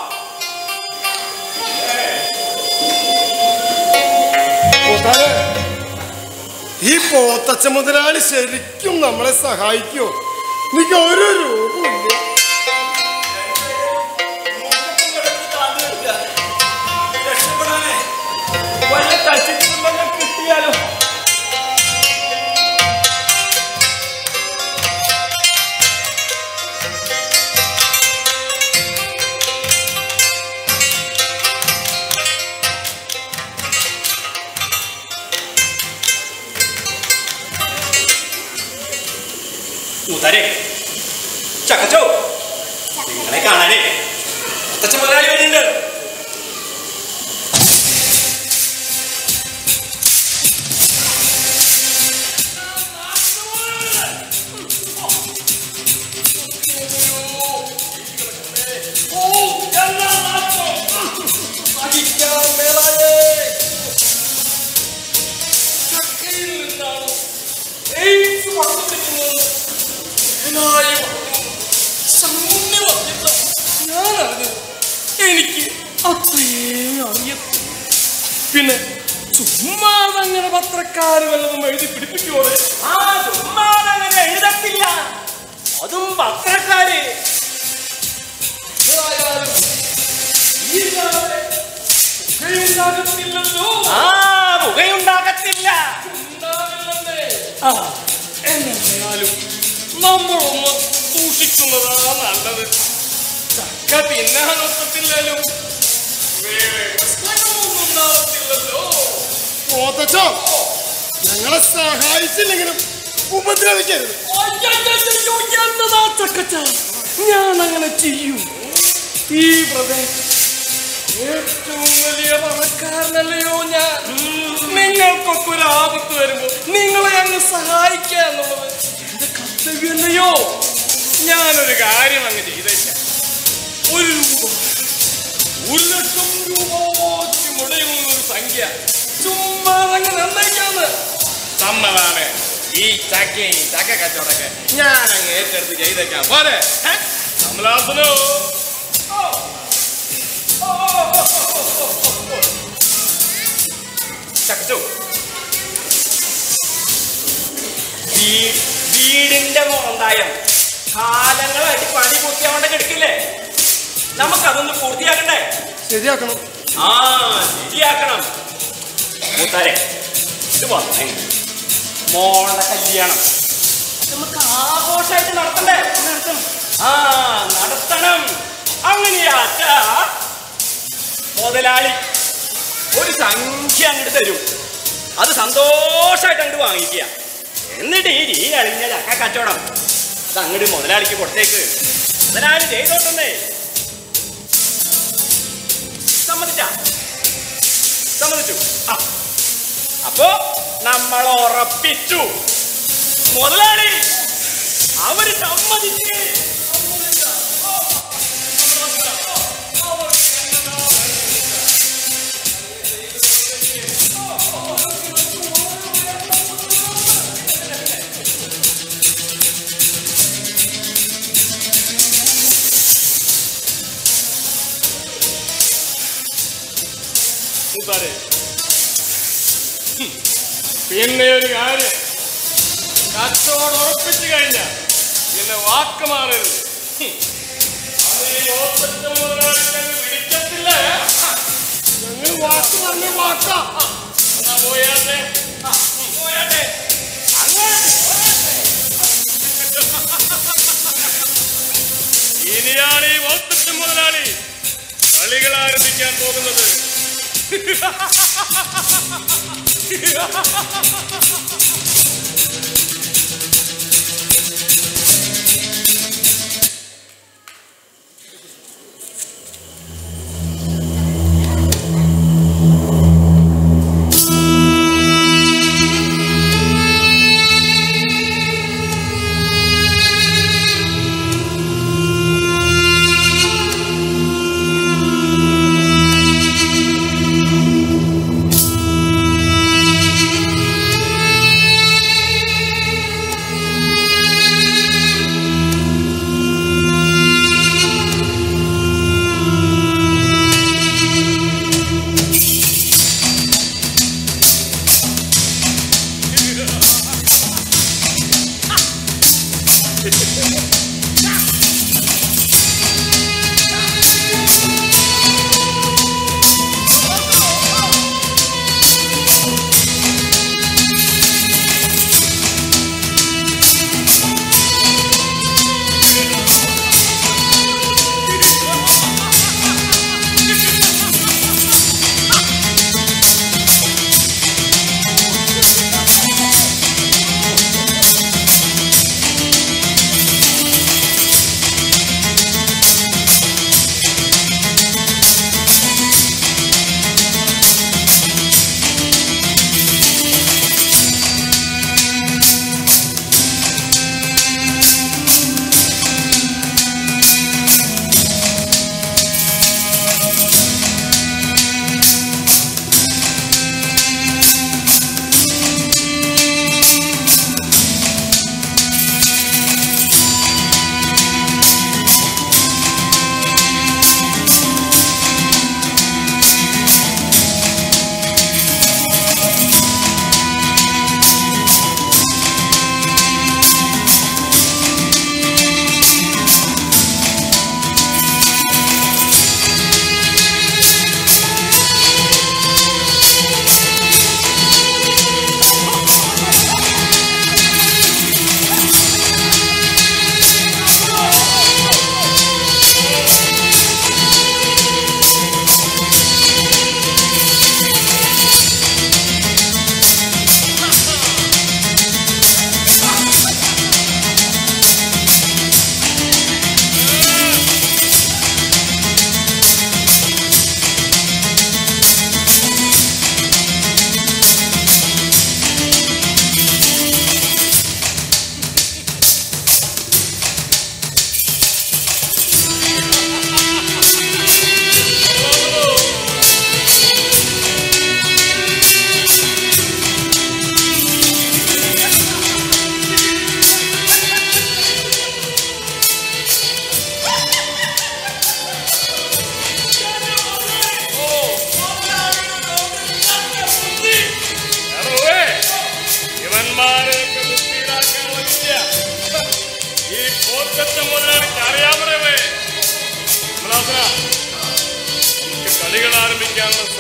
കൂട്ടുകാരെ, ഈ പോത്തച്ച മുതലാളി ശരിക്കും നമ്മളെ സഹായിക്കോ എനിക്ക് ഒരു രൂപമില്ല രക്ഷപ്പെടാനേ വല്ല തച്ചിട്ടുണ്ടെങ്കിൽ കിട്ടിയാലോ കൂത്തരെ ചക്കച്ചോ നിങ്ങളെ കാണാനേ തച്ച മുതലാളി വരുന്നുണ്ട് എനിക്ക് അത്രയേ അറിയത്തു പിന്നെ ചുമ്മാ അങ്ങനെ പത്രക്കാര് വല്ലതും എഴുതി പിടിപ്പിക്കുവോടെ ആ ചുമ്മാതങ്ങനെ എഴുതത്തില്ല അതും പത്രക്കാര് ഏതായാലും ഈ രാവിലെ പുകയുണ്ടാകത്തില്ലല്ലോ ആ പുകയുണ്ടാകത്തില്ല ഉണ്ടാവില്ലെന്നേ. ആ, എന്നായാലും നമ്മളൊന്ന് സൂക്ഷിക്കുന്നതാ നല്ലത് ചക്ക തിന്നാനൊക്കത്തില്ലല്ലോ വേറെ പ്രശ്നങ്ങളൊന്നും ഉണ്ടാവത്തില്ലല്ലോ പോത്തച്ചോ ഞങ്ങളെ സഹായിച്ചില്ലെങ്കിലും ഉപദ്രവിക്കരുത് അയ്യയ്യയ്യോ, എന്നതാ ചക്കച്ച ഞാൻ അങ്ങനെ ചെയ്യും ഈ പ്രദേശം ഏറ്റവും വലിയ പണക്കാരനല്ലയോ ഞാൻ നിങ്ങൾക്കൊക്കെ ഒരു ആപത്ത് വരുമ്പോ നിങ്ങളെ അങ്ങ് സഹായിക്കുക എന്നുള്ളത് എന്റെ കർത്തവ്യമല്ലയോ ഞാനൊരു കാര്യം അങ്ങ് ചെയ്തേക്കാം ഒരു രൂപ ഒരു ലക്ഷം രൂപ മുടയുന്ന ഒരു സംഖ്യ ചുമ്മാ അങ്ങ് നിർണ്ണയിക്കാന്ന് സമ്മതാണ് ഈ ചക്കയും ചക്ക കച്ചവടമൊക്കെ ഞാൻ അങ്ങ് ഏറ്റെടുത്ത് ചെയ്തേക്കാം പോരെ ഏ? കമലാസനോ ഓ. ഓ, ഓ, ഓ, ഓ, ഓ, ഓ, ഓ. ചക്കച്ചു വീ- വീടിന്റെ മോന്തായം കാലങ്ങളായിട്ട് പണി പൂർത്തിയാവേണ്ട കിടക്കില്ലേ നമുക്കതൊന്ന് പൂർത്തിയാക്കണ്ടേ ശരിയാക്കണം ആ ശരിയാക്കണം കൂട്ടാരെ ഇത് വന്നേ മോളുടെ കല്യാണം നമുക്ക് ആഘോഷമായിട്ട് നടത്തണ്ടേ നടത്തണം ആ നടത്തണം അങ്ങനെയാച്ചാ മുതലാളി ഒരു സംഖ്യ അങ്ങോട്ട് തരും അത് സന്തോഷമായിട്ട് അങ്ങോട്ട് വാങ്ങിക്കുക എന്നിട്ട് ഈ രീ അളിഞ്ഞ ചക്ക കച്ചവടം അത് അങ്ങോട്ട് മുതലാളിക്ക് കൊടുത്തേക്ക് മുതലാളി ചെയ്തോട്ടെന്നേ സമ്മതിച്ച സമ്മതിച്ചു ആ അപ്പോ നമ്മൾ ഉറപ്പിച്ചു മുതലാളി അവര് സമ്മതിച്ച് കൂട്ടാരെ ഹും. പിന്നെ ഒരു കാര്യം കച്ചവടം ഉറപ്പിച്ചു കഴിഞ്ഞ പിന്നെ വാക്ക് മാറരുത് ഹും. അത് ഈ ഓപ്പറ്റ മുതലാളിക്ക് അങ്ങ് പിടിക്കത്തില്ല ഞങ്ങൾ വാക്ക് പറഞ്ഞ വാക്കാ ആ, എന്നാ പോയാട്ടെ ആ, ഉം, പോയാട്ടെ അങ്ങനെ പോയാട്ടെ. ഇനിയാണ് ഈ ഓപ്പറ്റ മുതലാളി കളികൾ ആരംഭിക്കാൻ പോകുന്നത് ആ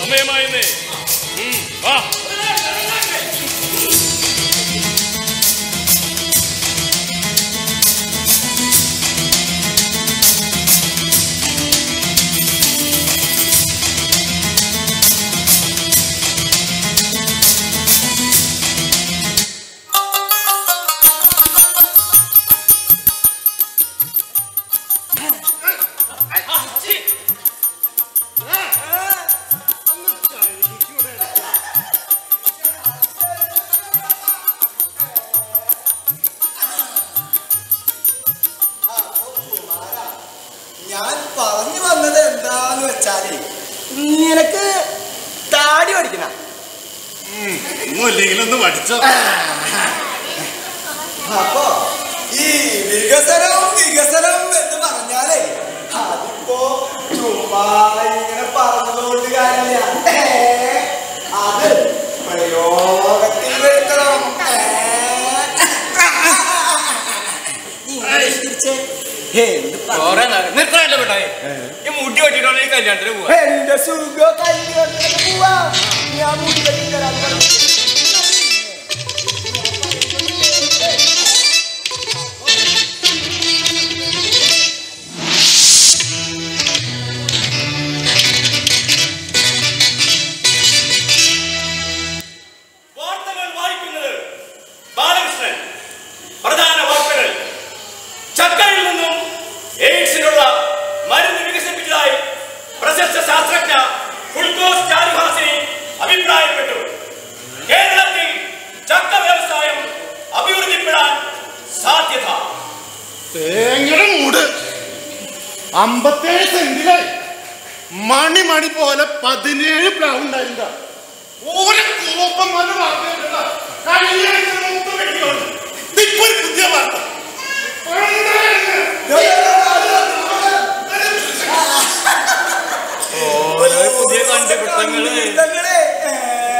സമയമായെന്നേ ഉം, വാ ഞാൻ പറഞ്ഞു വന്നത് എന്താന്ന് വെച്ചാല് നിനക്ക് താടി പഠിക്കണ ഒന്നുമില്ലെങ്കിലൊന്ന് പഠിച്ചോ അപ്പൊ ഈ വികസനം വികസനം എന്ന് പറഞ്ഞാലേ അതിപ്പോ ചുമ്മാ ഇങ്ങനെ പറഞ്ഞതുകൊണ്ട് കാര്യമില്ല ഏ, അത് പ്രയോഗത്തിൽ വരുത്തണം ഏ. ഇംഗ്ലീഷ് തിരിച്ച് എന്ത് പറ- നിർത്തണല്ലോ പെട്ടായി ഈ മുടി വെട്ടിട്ടാണ് ഈ കല്യാണത്തിന് പോവാ എന്റെ സുഖ കല്യാണത്തിന് പോവാ ഞാൻ മുടി വെട്ടി തരാൻ പറഞ്ഞു വാർത്തകൾ വായിക്കുന്നത് ബാലകൃഷ്ണൻ പ്രധാന വാർത്തകൾ ചക്കരയിൽ നിന്നും എയ്ഡ്സിനുള്ള മരുന്ന് വികസിപ്പിച്ചതായി പ്രശസ്ത ശാസ്ത്രജ്ഞ ഫുൾഗോസ് ചാരുഹാസിനി അഭിപ്രായപ്പെട്ടു കേരളത്തിൽ ചക്ക വ്യവസായം അഭിവൃദ്ധിപ്പെടാൻ സാധ്യത തേങ്ങയുടെ മൂട് അമ്പത്തേഴ് സെന്റിലായി മണി മണി പോലെ പതിനേഴ് പ്ലാവ് ഉണ്ടായിരുന്ന ഓരോ കോപ്പം വന്ന് വാർത്തയിട്ട കഴിഞ്ഞ ആഴ്ച മൊത്തം വെട്ടി കളഞ്ഞു. ഇതിപ്പോ ഒരു പുതിയ വാർത്ത ഓരോ പുതിയ കണ്ടുപിടുത്തങ്ങള് കണ്ടുപിടുത്തങ്ങള്, ഏ.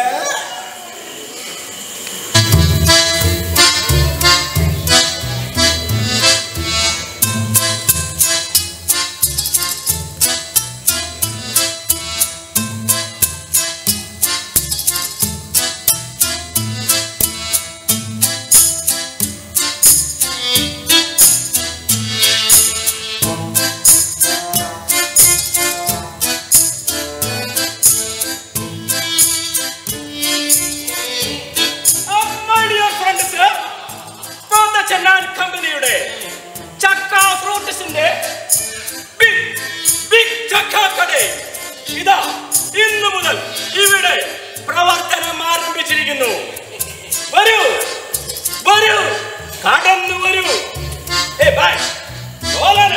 My dear friends, from the ചെന്നാൻ കമ്പനിയുടെ ചക്ക ഫ്രൂട്ട്സിന്റെ ബിഗ് ബിഗ് ചക്ക കട ഇതാ ഇന്നു മുതൽ ഇവിടെ പ്രവർത്തനം ആരംഭിച്ചിരിക്കുന്നു വരൂ വരൂ കടന്നു വരൂ ഏ ബൈ ഓലന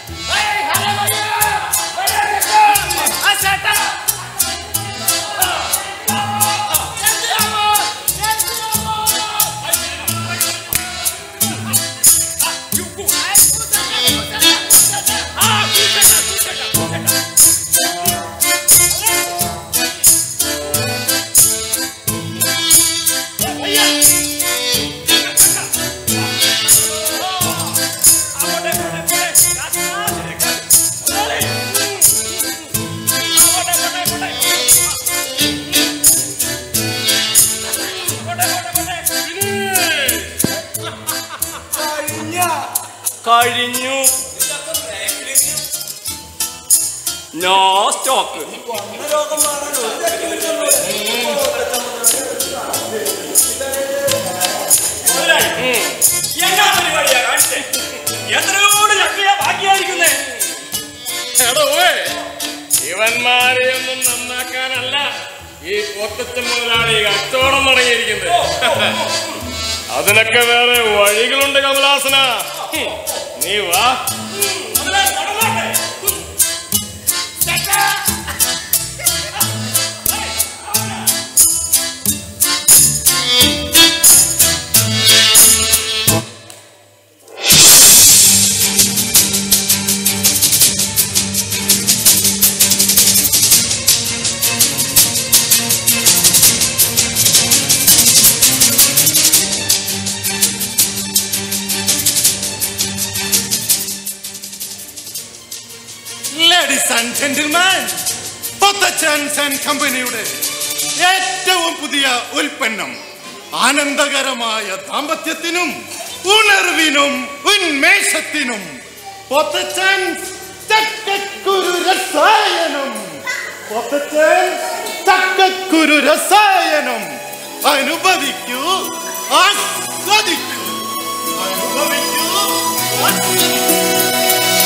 കഴിഞ്ഞ കഴിഞ്ഞു നോ സ്റ്റോക്ക് വന്ന രോഗം മാറാൻ ഒരു തരത്തിലും എന്നാ പരിപാടിയാ കാണിച്ചേ എത്രയോട് ചക്കയാ ബാക്കിയായിരിക്കുന്നേ എടോ ഇവന്മാരെ ഒന്നും നന്നാക്കാനല്ല ഈ പൊത്തച്ച മുതലാളി കച്ചവടം തുടങ്ങിയിരിക്കുന്നത് അതിനൊക്കെ വേറെ വഴികളുണ്ട് കമലാസന ഹും, നീ വാ മുതലാളി നടന്നോട്ടെ. Ladies and gentlemen, പൊത്തച്ചാൻസ് ആൻഡ് കമ്പനിയുടെ ഏറ്റവും പുതിയ ഉൽപ്പന്നം ആനന്ദകരമായ ദാമ്പത്യത്തിനും ഉണർവിനും ഉന്മേഷത്തിനും പൊത്തച്ചാൻസ് ചക്കക്കുരു രസായനം പൊത്തച്ചാൻസ് ചക്കക്കുരു രസായനം അനുഭവിക്കൂ ആസ്വദിക്കൂ അനുഭവിക്കൂ ആസ്വദിക്കൂ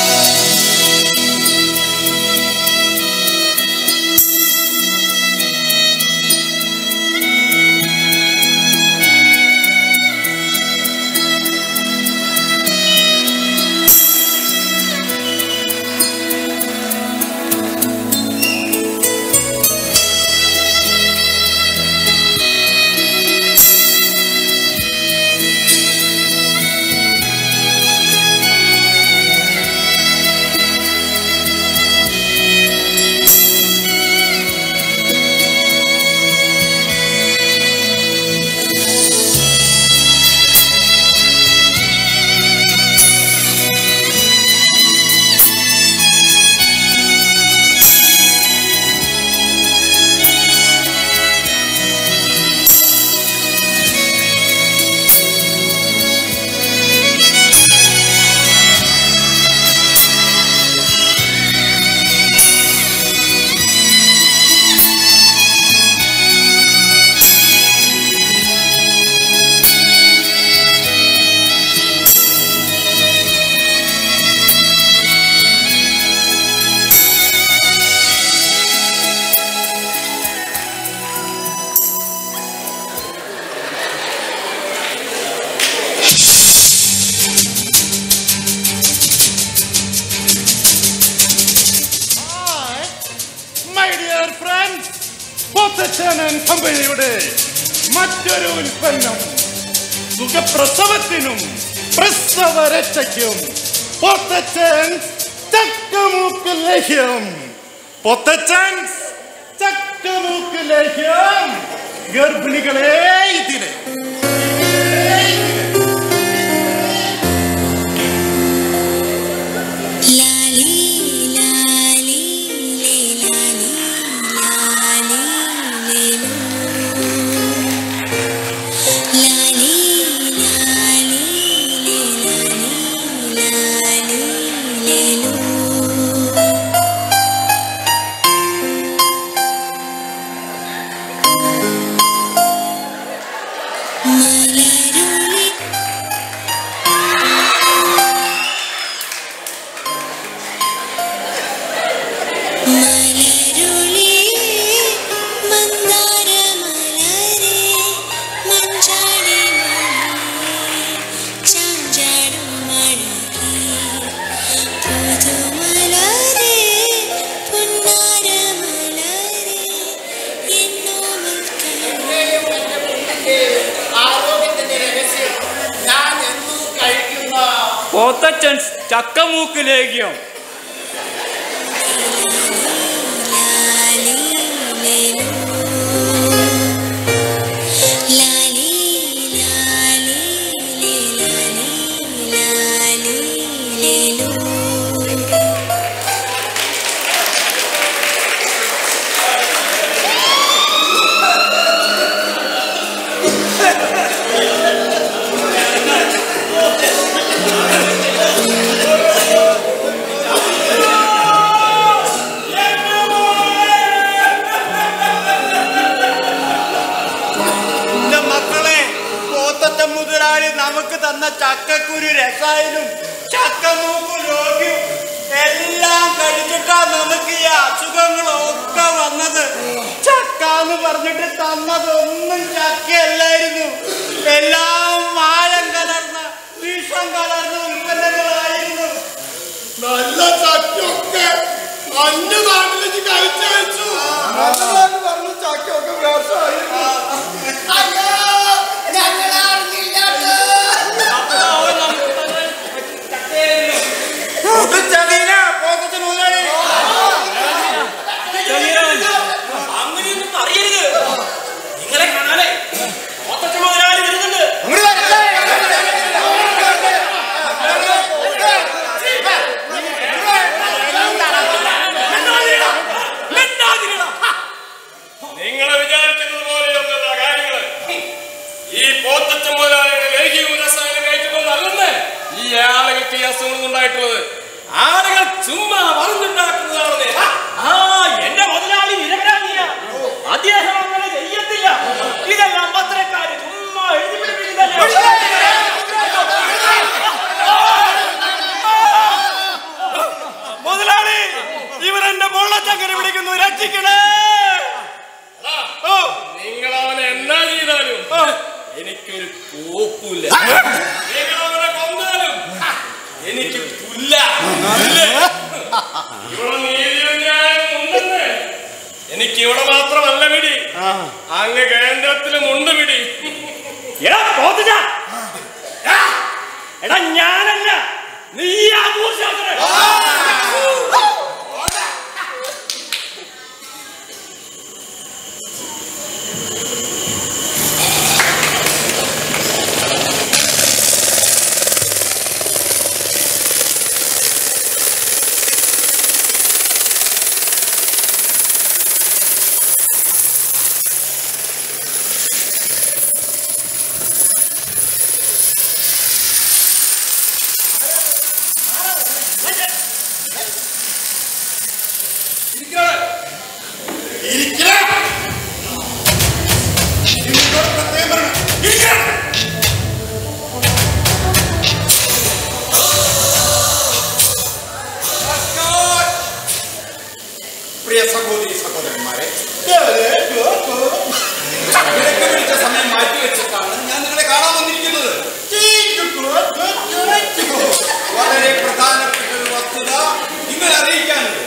മൈ ഡിയർ ഫ്രണ്ട്സ് പൊത്തച്ചൻ കമ്പനിയുടെ മറ്റൊരു ഉൽപ്പന്നം സുഖപ്രസവത്തിനും പ്രസവ രക്ഷയ്ക്കും പൊത്തച്ചൻ ചക്കമൂക്ക് ലേഹ്യം പൊത്തച്ചൻ ചക്കമൂക്ക് ലേഹ്യം ഗർഭിണികളെ ഇതിലെ ലാലി ലാലി ലേ ലാലി ലാലി ലേലോ ലാലി ലാലി ലേ ലാലി ലാലി ലേലോ മലരുളി മലരുളി മന്ദാരമലരെ മഞ്ചാടി ചാഞ്ചാടും മഴകി പുതുമലരെ പുന്നാരമലരെ എന്നോമൽ ആരോഗ്യത്തിന്റെ രഹസ്യം ഞാൻ എന്തു കഴിക്കുന്ന പോത്തച്ചൻസ് ചക്കമൂക്ക് ലേഖ്യം ലാലി ലേലോ ലാലി ലാലി ലേ ലാലി ലാലി ലേലോ എന്റെ മക്കളെ പോത്തത്തെ മുതലാളി നമുക്ക് തന്ന ചക്കക്കുരു രസായനും ചക്കമൂക്ക് രോഗ്യം എല്ലാം കഴിച്ചിട്ടാ നമുക്ക് ഈ അസുഖങ്ങളൊക്കെ വന്നത് ചക്ക എന്ന് പറഞ്ഞിട്ട് തന്നതൊന്നും ചക്കയല്ലായിരുന്നു എല്ലാം മായം കലർന്ന വിഷം കലർന്ന ഉൽപ്പന്നങ്ങളായിരുന്നു നല്ല ചക്കൊക്കെ അന്യ നാട്ടിലേക്ക് കഴിച്ചയച്ചു നല്ലതാന്ന് പറഞ്ഞു ചക്കയൊക്കെ വേഷമായി ചതീന പോത്തത്തെ മുതലാളി അങ്ങനെയൊന്നും പറയരുത് നിങ്ങളെ കാണാനേ പോത്തച്ച മുതലാളി വരുന്നുണ്ട് മിണ്ടാതിരിടാ. മിണ്ടാതിരിടാ. നിങ്ങൾ വിചാരിക്കുന്നത് പോലെയൊന്നുമല്ല കാര്യങ്ങള് ഈ പോത്തച്ച മുതലാളിയുടെ ലേഖ്യവും രസായനം കഴിച്ചിട്ടൊന്നല്ലെന്ന് ഈ ആളുകൾക്ക് ഈ അസുഖങ്ങൾ ഉണ്ടായിട്ടുള്ളത് ആളുകൾ ചുമ്മാ പറഞ്ഞുണ്ടാക്കുന്നതാണെന്ന് ആ എന്റെ മുതലാളി നിരപരാധിയാ അദ്ദേഹം അങ്ങനെ ചെയ്യത്തില്ല ഇതെല്ലാം പത്രക്കാര് ചുമ്മാ എഴുതി പിടിപ്പിക്കുന്നതല്ലേ മുതലാളി ഇവൻ എന്റെ പൊള്ളച്ചക്കര വിളിക്കുന്നു രക്ഷിക്കണേ നിങ്ങൾ അവനെ എന്നാ ചെയ്താലും എനിക്കൊരു കോപ്പില്ല നിങ്ങൾ അവനെ കൊന്നാലും എനിക്ക് പുല്ല ഇവിടെ നീതിയും ന്യായം ഉണ്ടെന്ന് എനിക്ക് ഇവിടെ മാത്രമല്ല പിടി അങ്ങ് കേന്ദ്രത്തിലും ഉണ്ട് പിടി എടാ പോത്തിച്ച എടാ ഞാനല്ല നീയാ ഭൂശാസ്ത്രൻ പ്രിയ സഹോദരി സഹോദരന്മാരെ ഇടയ്ക്ക് വിളിച്ച സമയം മാറ്റി വെച്ചിട്ടാണ് ഞാൻ നിങ്ങളെ കാണാൻ വന്നിരിക്കുന്നത് വളരെ പ്രധാനപ്പെട്ട ഒരു വസ്തുത നിങ്ങളെ അറിയിക്കാനുണ്ട്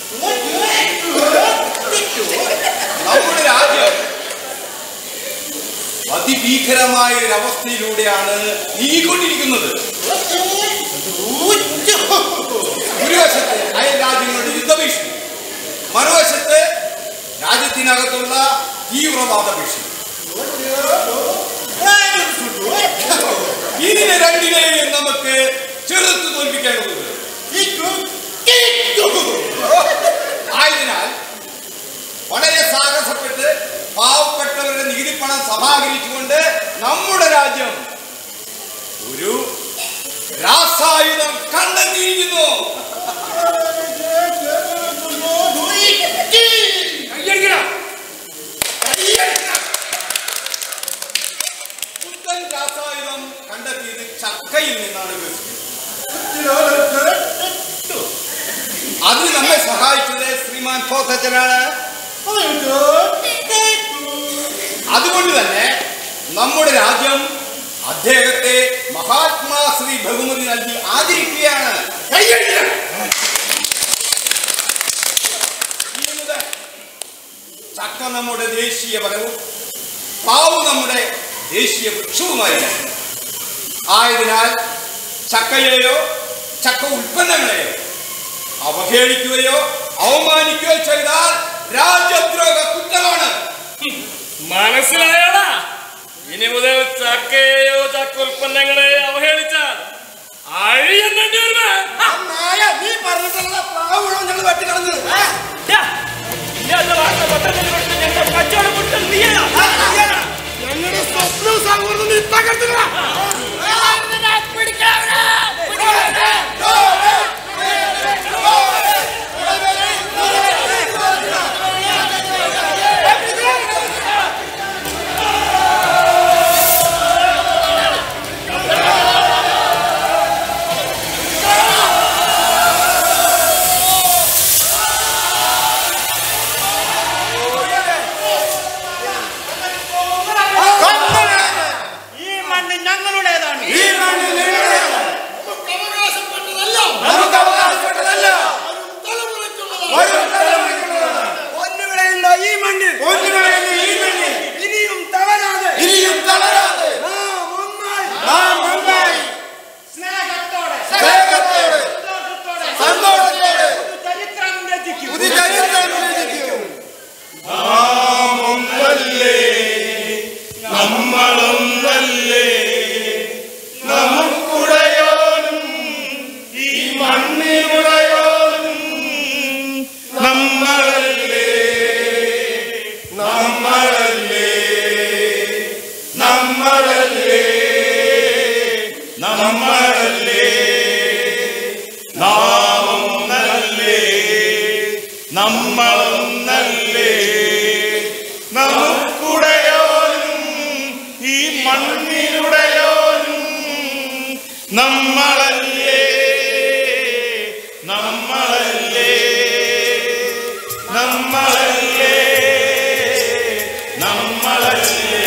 നമ്മുടെ രാജ്യം അതിഭീകരമായ ഒരു അവസ്ഥയിലൂടെയാണ് നീങ്ങിക്കൊണ്ടിരിക്കുന്നത് ഒരു വശത്ത് അയൽ രാജ്യങ്ങളുടെ യുദ്ധഭീഷണി മറുവശത്ത് രാജ്യത്തിനകത്തുള്ള തീവ്രവാദ ഭീഷണി ഇതിനെ രണ്ടിനെയും നമുക്ക് ചെറുത്ത് തോൽപ്പിക്കേണ്ടതുണ്ട് ആയതിനാൽ വളരെ സാഹസപ്പെട്ട് പാവപ്പെട്ടവരുടെ നികുതിപ്പണം സമാഹരിച്ചുകൊണ്ട് നമ്മുടെ രാജ്യം ഒരു രാസായുധം കണ്ടെത്തിയിരിക്കുന്നു കയ്യടിക്കണം. കയ്യടിക്കണം. പുത്തൻ രാസായുധം കണ്ടെത്തിയത് ചക്കയിൽ നിന്നാണ് അതിന് നമ്മെ സഹായിച്ചത് ശ്രീമാൻ പോത്തച്ഛനാണ് അതുകൊണ്ട് തന്നെ നമ്മുടെ രാജ്യം അദ്ദേഹത്തെ മഹാത്മാ ശ്രീ ബഹുമതി നൽകി ആദരിക്കുകയാണ് കയ്യടിക്കണം. ഇനി മുതൽ ചക്ക നമ്മുടെ ദേശീയ ഫലവും പാവു നമ്മുടെ ദേശീയ വൃക്ഷവുമായി ആയതിനാൽ ചക്കയെയോ ചക്ക ഉൽപ്പന്നങ്ങളെയോ അവഹേളിക്കുകയോ അവമാനിക്കുകയോ ചെയ്താൽ രാജ്യദ്രോഹ കുറ്റമാണ് മനസ്സിലായോടാ ഇനി മുതൽ ചക്കയെയോ ചക്ക ഉൽപ്പന്നങ്ങളെയോ അവഹേളിച്ചാൽ അഴിയെണ്ണേണ്ടി വരുമേ നീ പറഞ്ഞിട്ടുള്ള പ്ലാവ് മുഴുവൻ ഞങ്ങൾ വെട്ടി കളഞ്ഞു ഇല്ലാത്ത വാർത്ത പത്രത്തിൽ കൊടുത്ത് ഞങ്ങളുടെ കച്ചവടം കൊടുത്ത നീയാ ഞങ്ങളുടെ സ്വപ്നവും സൗഹൃദം നീ തകർത്തില്ല ഈ മണ്ണ് ഞങ്ങളുടേതാണ് ഈ മണ്ണിൽ നിങ്ങളുടേതാണ്. നമുക്ക് അവകാശപ്പെട്ടതല്ല. വരും തലമുറയ്ക്കുള്ളതാണ്. പൊന്നുവിളയുന്ന ഈ മണ്ണിൽ ഇനിയും തളരാതെ ഇനിയും തളരാതെ നാം ഒന്നായി നാം ഒന്നായി സ്നേഹത്തോടെ സ്നേഹത്തോടെ സന്തോഷത്തോടെ ചരിത്രം രചിക്കും പുതുചരിത്രം രചിക്കും നമ്മളൊന്നല്ലേ നമുക്കുടയോനും ഈ മണ്ണിനുടയോനും നമ്മളല്ലേ നമ്മളല്ലേ നമ്മളല്ലേ നമ്മളല്ലേ നാമൊന്നല്ലേ നമ്മളൊന്നല്ലേ നമുക്കുടയോനും ഈ മണ്ണിനുടയോനും നമ്മളല്ലേ നമ്മളല്ലേ നമ്മളല്ലേ നമ്മളല്ലേ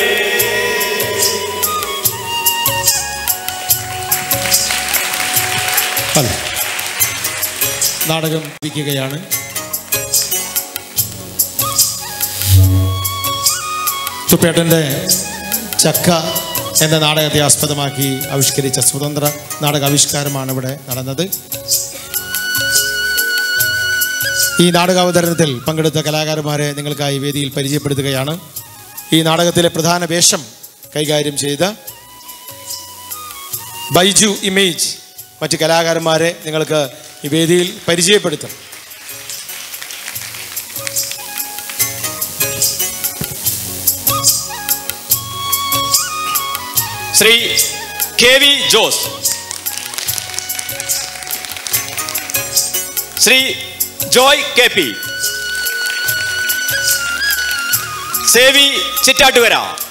അല്ല നാടകം വിൽക്കുകയാണ് തുപ്പേട്ടൻ്റെ ചക്ക എന്ന നാടകത്തെ ആസ്പദമാക്കി ആവിഷ്കരിച്ച സ്വതന്ത്ര നാടക ആവിഷ്കാരമാണ് ഇവിടെ നടന്നത് ഈ നാടകാവതരണത്തിൽ പങ്കെടുത്ത കലാകാരന്മാരെ നിങ്ങൾക്കായി വേദിയിൽ പരിചയപ്പെടുത്തുകയാണ് ഈ നാടകത്തിലെ പ്രധാന വേഷം കൈകാര്യം ചെയ്ത ബൈജു ഇമേജ് മറ്റ് കലാകാരന്മാരെ നിങ്ങൾക്ക് ഈ വേദിയിൽ പരിചയപ്പെടുത്തും Shri K V Jose Shri Joy K P Xavi Chittattukara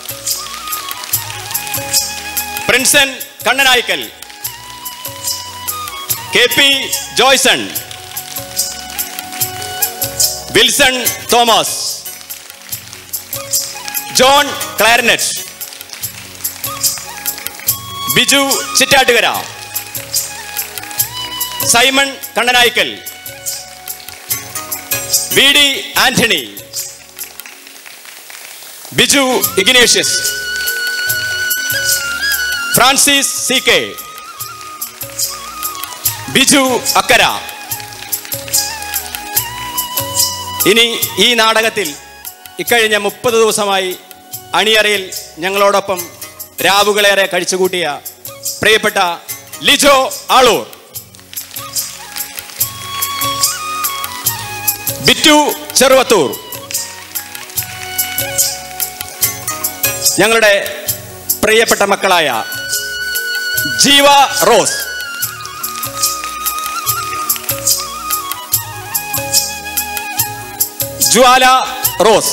Prinson Kannanaikkal K P Joyson Wilson Thomas John clarinet Biju Chittattukara Simon Kannanaikkal V D Antony Biju Ignatius Francis C K Biju Akkara ഇനി ഈ നാടകത്തിൽ ഇക്കഴിഞ്ഞ മുപ്പത് ദിവസമായി അണിയറയിൽ ഞങ്ങളോടൊപ്പം രാവുകളേറെ കഴിച്ചുകൂട്ടിയ പ്രിയപ്പെട്ട ലിജോ ആളൂർ ബിറ്റു ചെറുവത്തൂർ ഞങ്ങളുടെ പ്രിയപ്പെട്ട മക്കളായ ജീവ റോസ് ജ്വാല റോസ്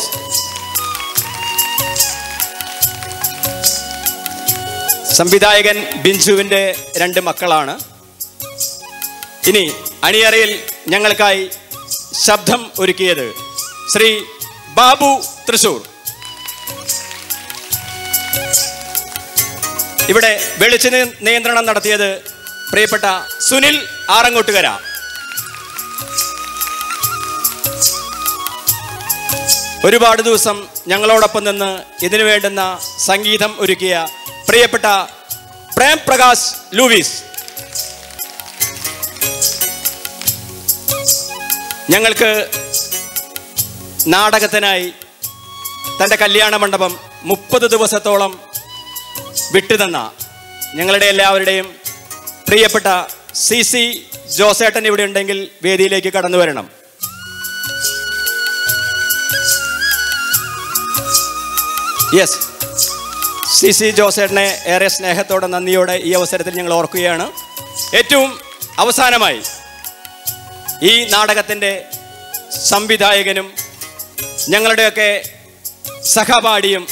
സംവിധായകൻ ബിഞ്ചുവിൻ്റെ രണ്ട് മക്കളാണ് ഇനി അണിയറയിൽ ഞങ്ങൾക്കായി ശബ്ദം ഒരുക്കിയത് ശ്രീ ബാബു തൃശൂർ ഇവിടെ വെളിച്ച നിയന്ത്രണം നടത്തിയത് പ്രിയപ്പെട്ട സുനിൽ ആറങ്ങോട്ടുകര ഒരുപാട് ദിവസം ഞങ്ങളോടൊപ്പം നിന്ന് ഇതിനു വേണ്ടുന്ന സംഗീതം ഒരുക്കിയ പ്രിയപ്പെട്ട പ്രേം പ്രകാശ് ലൂവിസ് ഞങ്ങൾക്ക് നാടകത്തിനായി തൻ്റെ കല്യാണ മണ്ഡപം മുപ്പത് ദിവസത്തോളം വിട്ടുതന്ന ഞങ്ങളുടെ എല്ലാവരുടെയും പ്രിയപ്പെട്ട സി സി ജോസേട്ടൻ ഇവിടെ ഉണ്ടെങ്കിൽ വേദിയിലേക്ക് കടന്നു വരണം യെസ് സി സി ജോസേട്ടനെ ഏറെ സ്നേഹത്തോടെ നന്ദിയോടെ ഈ അവസരത്തിൽ ഞങ്ങൾ ഓർക്കുകയാണ് ഏറ്റവും അവസാനമായി ഈ നാടകത്തിൻ്റെ സംവിധായകനും ഞങ്ങളുടെയൊക്കെ സഹപാഠിയും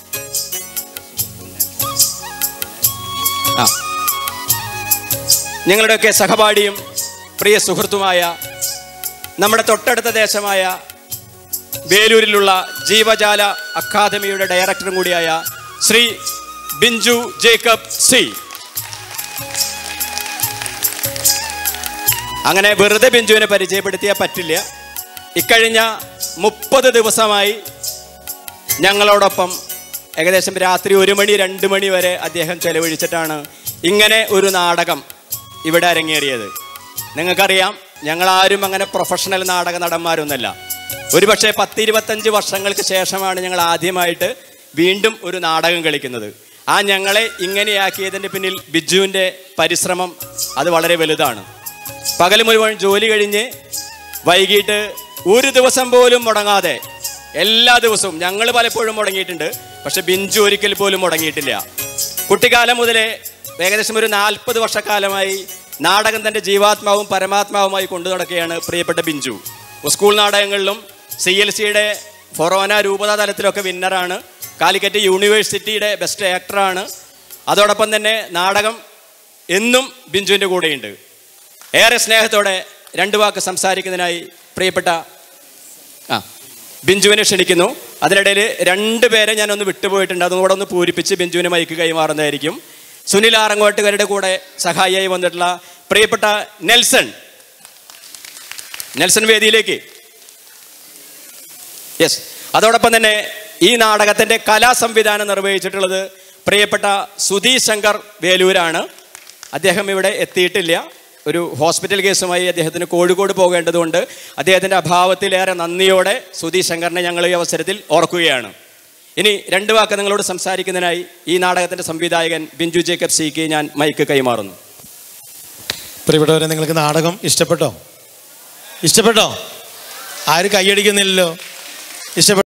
ആ ഞങ്ങളുടെയൊക്കെ സഹപാഠിയും പ്രിയ സുഹൃത്തുമായ നമ്മുടെ തൊട്ടടുത്ത ദേശമായ വേലൂരിലുള്ള ജീവജാല അക്കാദമിയുടെ ഡയറക്ടറും കൂടിയായ ശ്രീ ബിഞ്ചു ജേക്കബ് സി അങ്ങനെ വെറുതെ ബിഞ്ചുവിനെ പരിചയപ്പെടുത്തിയാൽ പറ്റില്ല ഇക്കഴിഞ്ഞ മുപ്പത് ദിവസമായി ഞങ്ങളോടൊപ്പം ഏകദേശം രാത്രി ഒരു മണി രണ്ട് മണി വരെ അദ്ദേഹം ചെലവഴിച്ചിട്ടാണ് ഇങ്ങനെ ഒരു നാടകം ഇവിടെ അരങ്ങേറിയത് നിങ്ങൾക്കറിയാം ഞങ്ങളാരും അങ്ങനെ പ്രൊഫഷണൽ നാടക നടന്മാരൊന്നല്ല ഒരുപക്ഷെ പത്തിരുപത്തഞ്ച് വർഷങ്ങൾക്ക് ശേഷമാണ് ഞങ്ങൾ ആദ്യമായിട്ട് വീണ്ടും ഒരു നാടകം കളിക്കുന്നത് ആ ഞങ്ങളെ ഇങ്ങനെയാക്കിയതിൻ്റെ പിന്നിൽ ബിജുവിൻ്റെ പരിശ്രമം അത് വളരെ വലുതാണ് പകൽ മുഴുവൻ ജോലി കഴിഞ്ഞ് വൈകിട്ട് ഒരു ദിവസം പോലും മുടങ്ങാതെ എല്ലാ ദിവസവും ഞങ്ങൾ പലപ്പോഴും മുടങ്ങിയിട്ടുണ്ട് പക്ഷെ ബിഞ്ചു ഒരിക്കൽ പോലും മുടങ്ങിയിട്ടില്ല കുട്ടിക്കാലം മുതലേ ഏകദേശം ഒരു നാൽപ്പത് വർഷക്കാലമായി നാടകം തൻ്റെ ജീവാത്മാവും പരമാത്മാവുമായി കൊണ്ടു നടക്കുകയാണ് പ്രിയപ്പെട്ട ബിഞ്ചു സ്കൂൾ നാടകങ്ങളിലും സി എൽ സിയുടെ ഫൊറോന രൂപതാ തലത്തിലൊക്കെ വിന്നറാണ് കാലിക്കറ്റ് യൂണിവേഴ്സിറ്റിയുടെ ബെസ്റ്റ് ആക്ടറാണ് അതോടൊപ്പം തന്നെ നാടകം എന്നും ബിഞ്ചുവിൻ്റെ കൂടെയുണ്ട് ഏറെ സ്നേഹത്തോടെ രണ്ട് വാക്ക് സംസാരിക്കുന്നതിനായി പ്രിയപ്പെട്ട ആ ബിഞ്ചുവിനെ ക്ഷണിക്കുന്നു അതിനിടയിൽ രണ്ട് പേരെ ഞാനൊന്ന് വിട്ടുപോയിട്ടുണ്ട് അതും കൂടെ ഒന്ന് പൂരിപ്പിച്ച് ബിഞ്ചുവിന് മൈക്ക് കൈമാറുന്നതായിരിക്കും സുനിൽ ആറങ്ങോട്ടുകാരുടെ കൂടെ സഹായിയായി വന്നിട്ടുള്ള പ്രിയപ്പെട്ട നെൽസൺ നെൽസൺ വേദിയിലേക്ക് യെസ് അതോടൊപ്പം തന്നെ ഈ നാടകത്തിൻ്റെ കലാ സംവിധാനം നിർവഹിച്ചിട്ടുള്ളത് പ്രിയപ്പെട്ട സുധീ ശങ്കർ വേലൂരാണ് അദ്ദേഹം ഇവിടെ എത്തിയിട്ടില്ല ഒരു ഹോസ്പിറ്റൽ കേസുമായി അദ്ദേഹത്തിന് കോഴിക്കോട് പോകേണ്ടതുകൊണ്ട് അദ്ദേഹത്തിൻ്റെ അഭാവത്തിലേറെ നന്ദിയോടെ സുധീ ശങ്കറിനെ ഞങ്ങൾ ഈ അവസരത്തിൽ ഓർക്കുകയാണ് ഇനി രണ്ട് വാക്ക് നിങ്ങളോട് സംസാരിക്കുന്നതിനായി ഈ നാടകത്തിൻ്റെ സംവിധായകൻ ബിഞ്ചു ജേക്കബ് സിക്ക് ഞാൻ മൈക്ക് കൈമാറുന്നു പ്രിയപ്പെട്ടവരെ നിങ്ങൾക്ക് നാടകം ഇഷ്ടപ്പെട്ടോ ഇഷ്ടപ്പെട്ടോ ആരും കൈയടിക്കുന്നില്ലല്ലോ ഇഷ്ടപ്പെട്ടു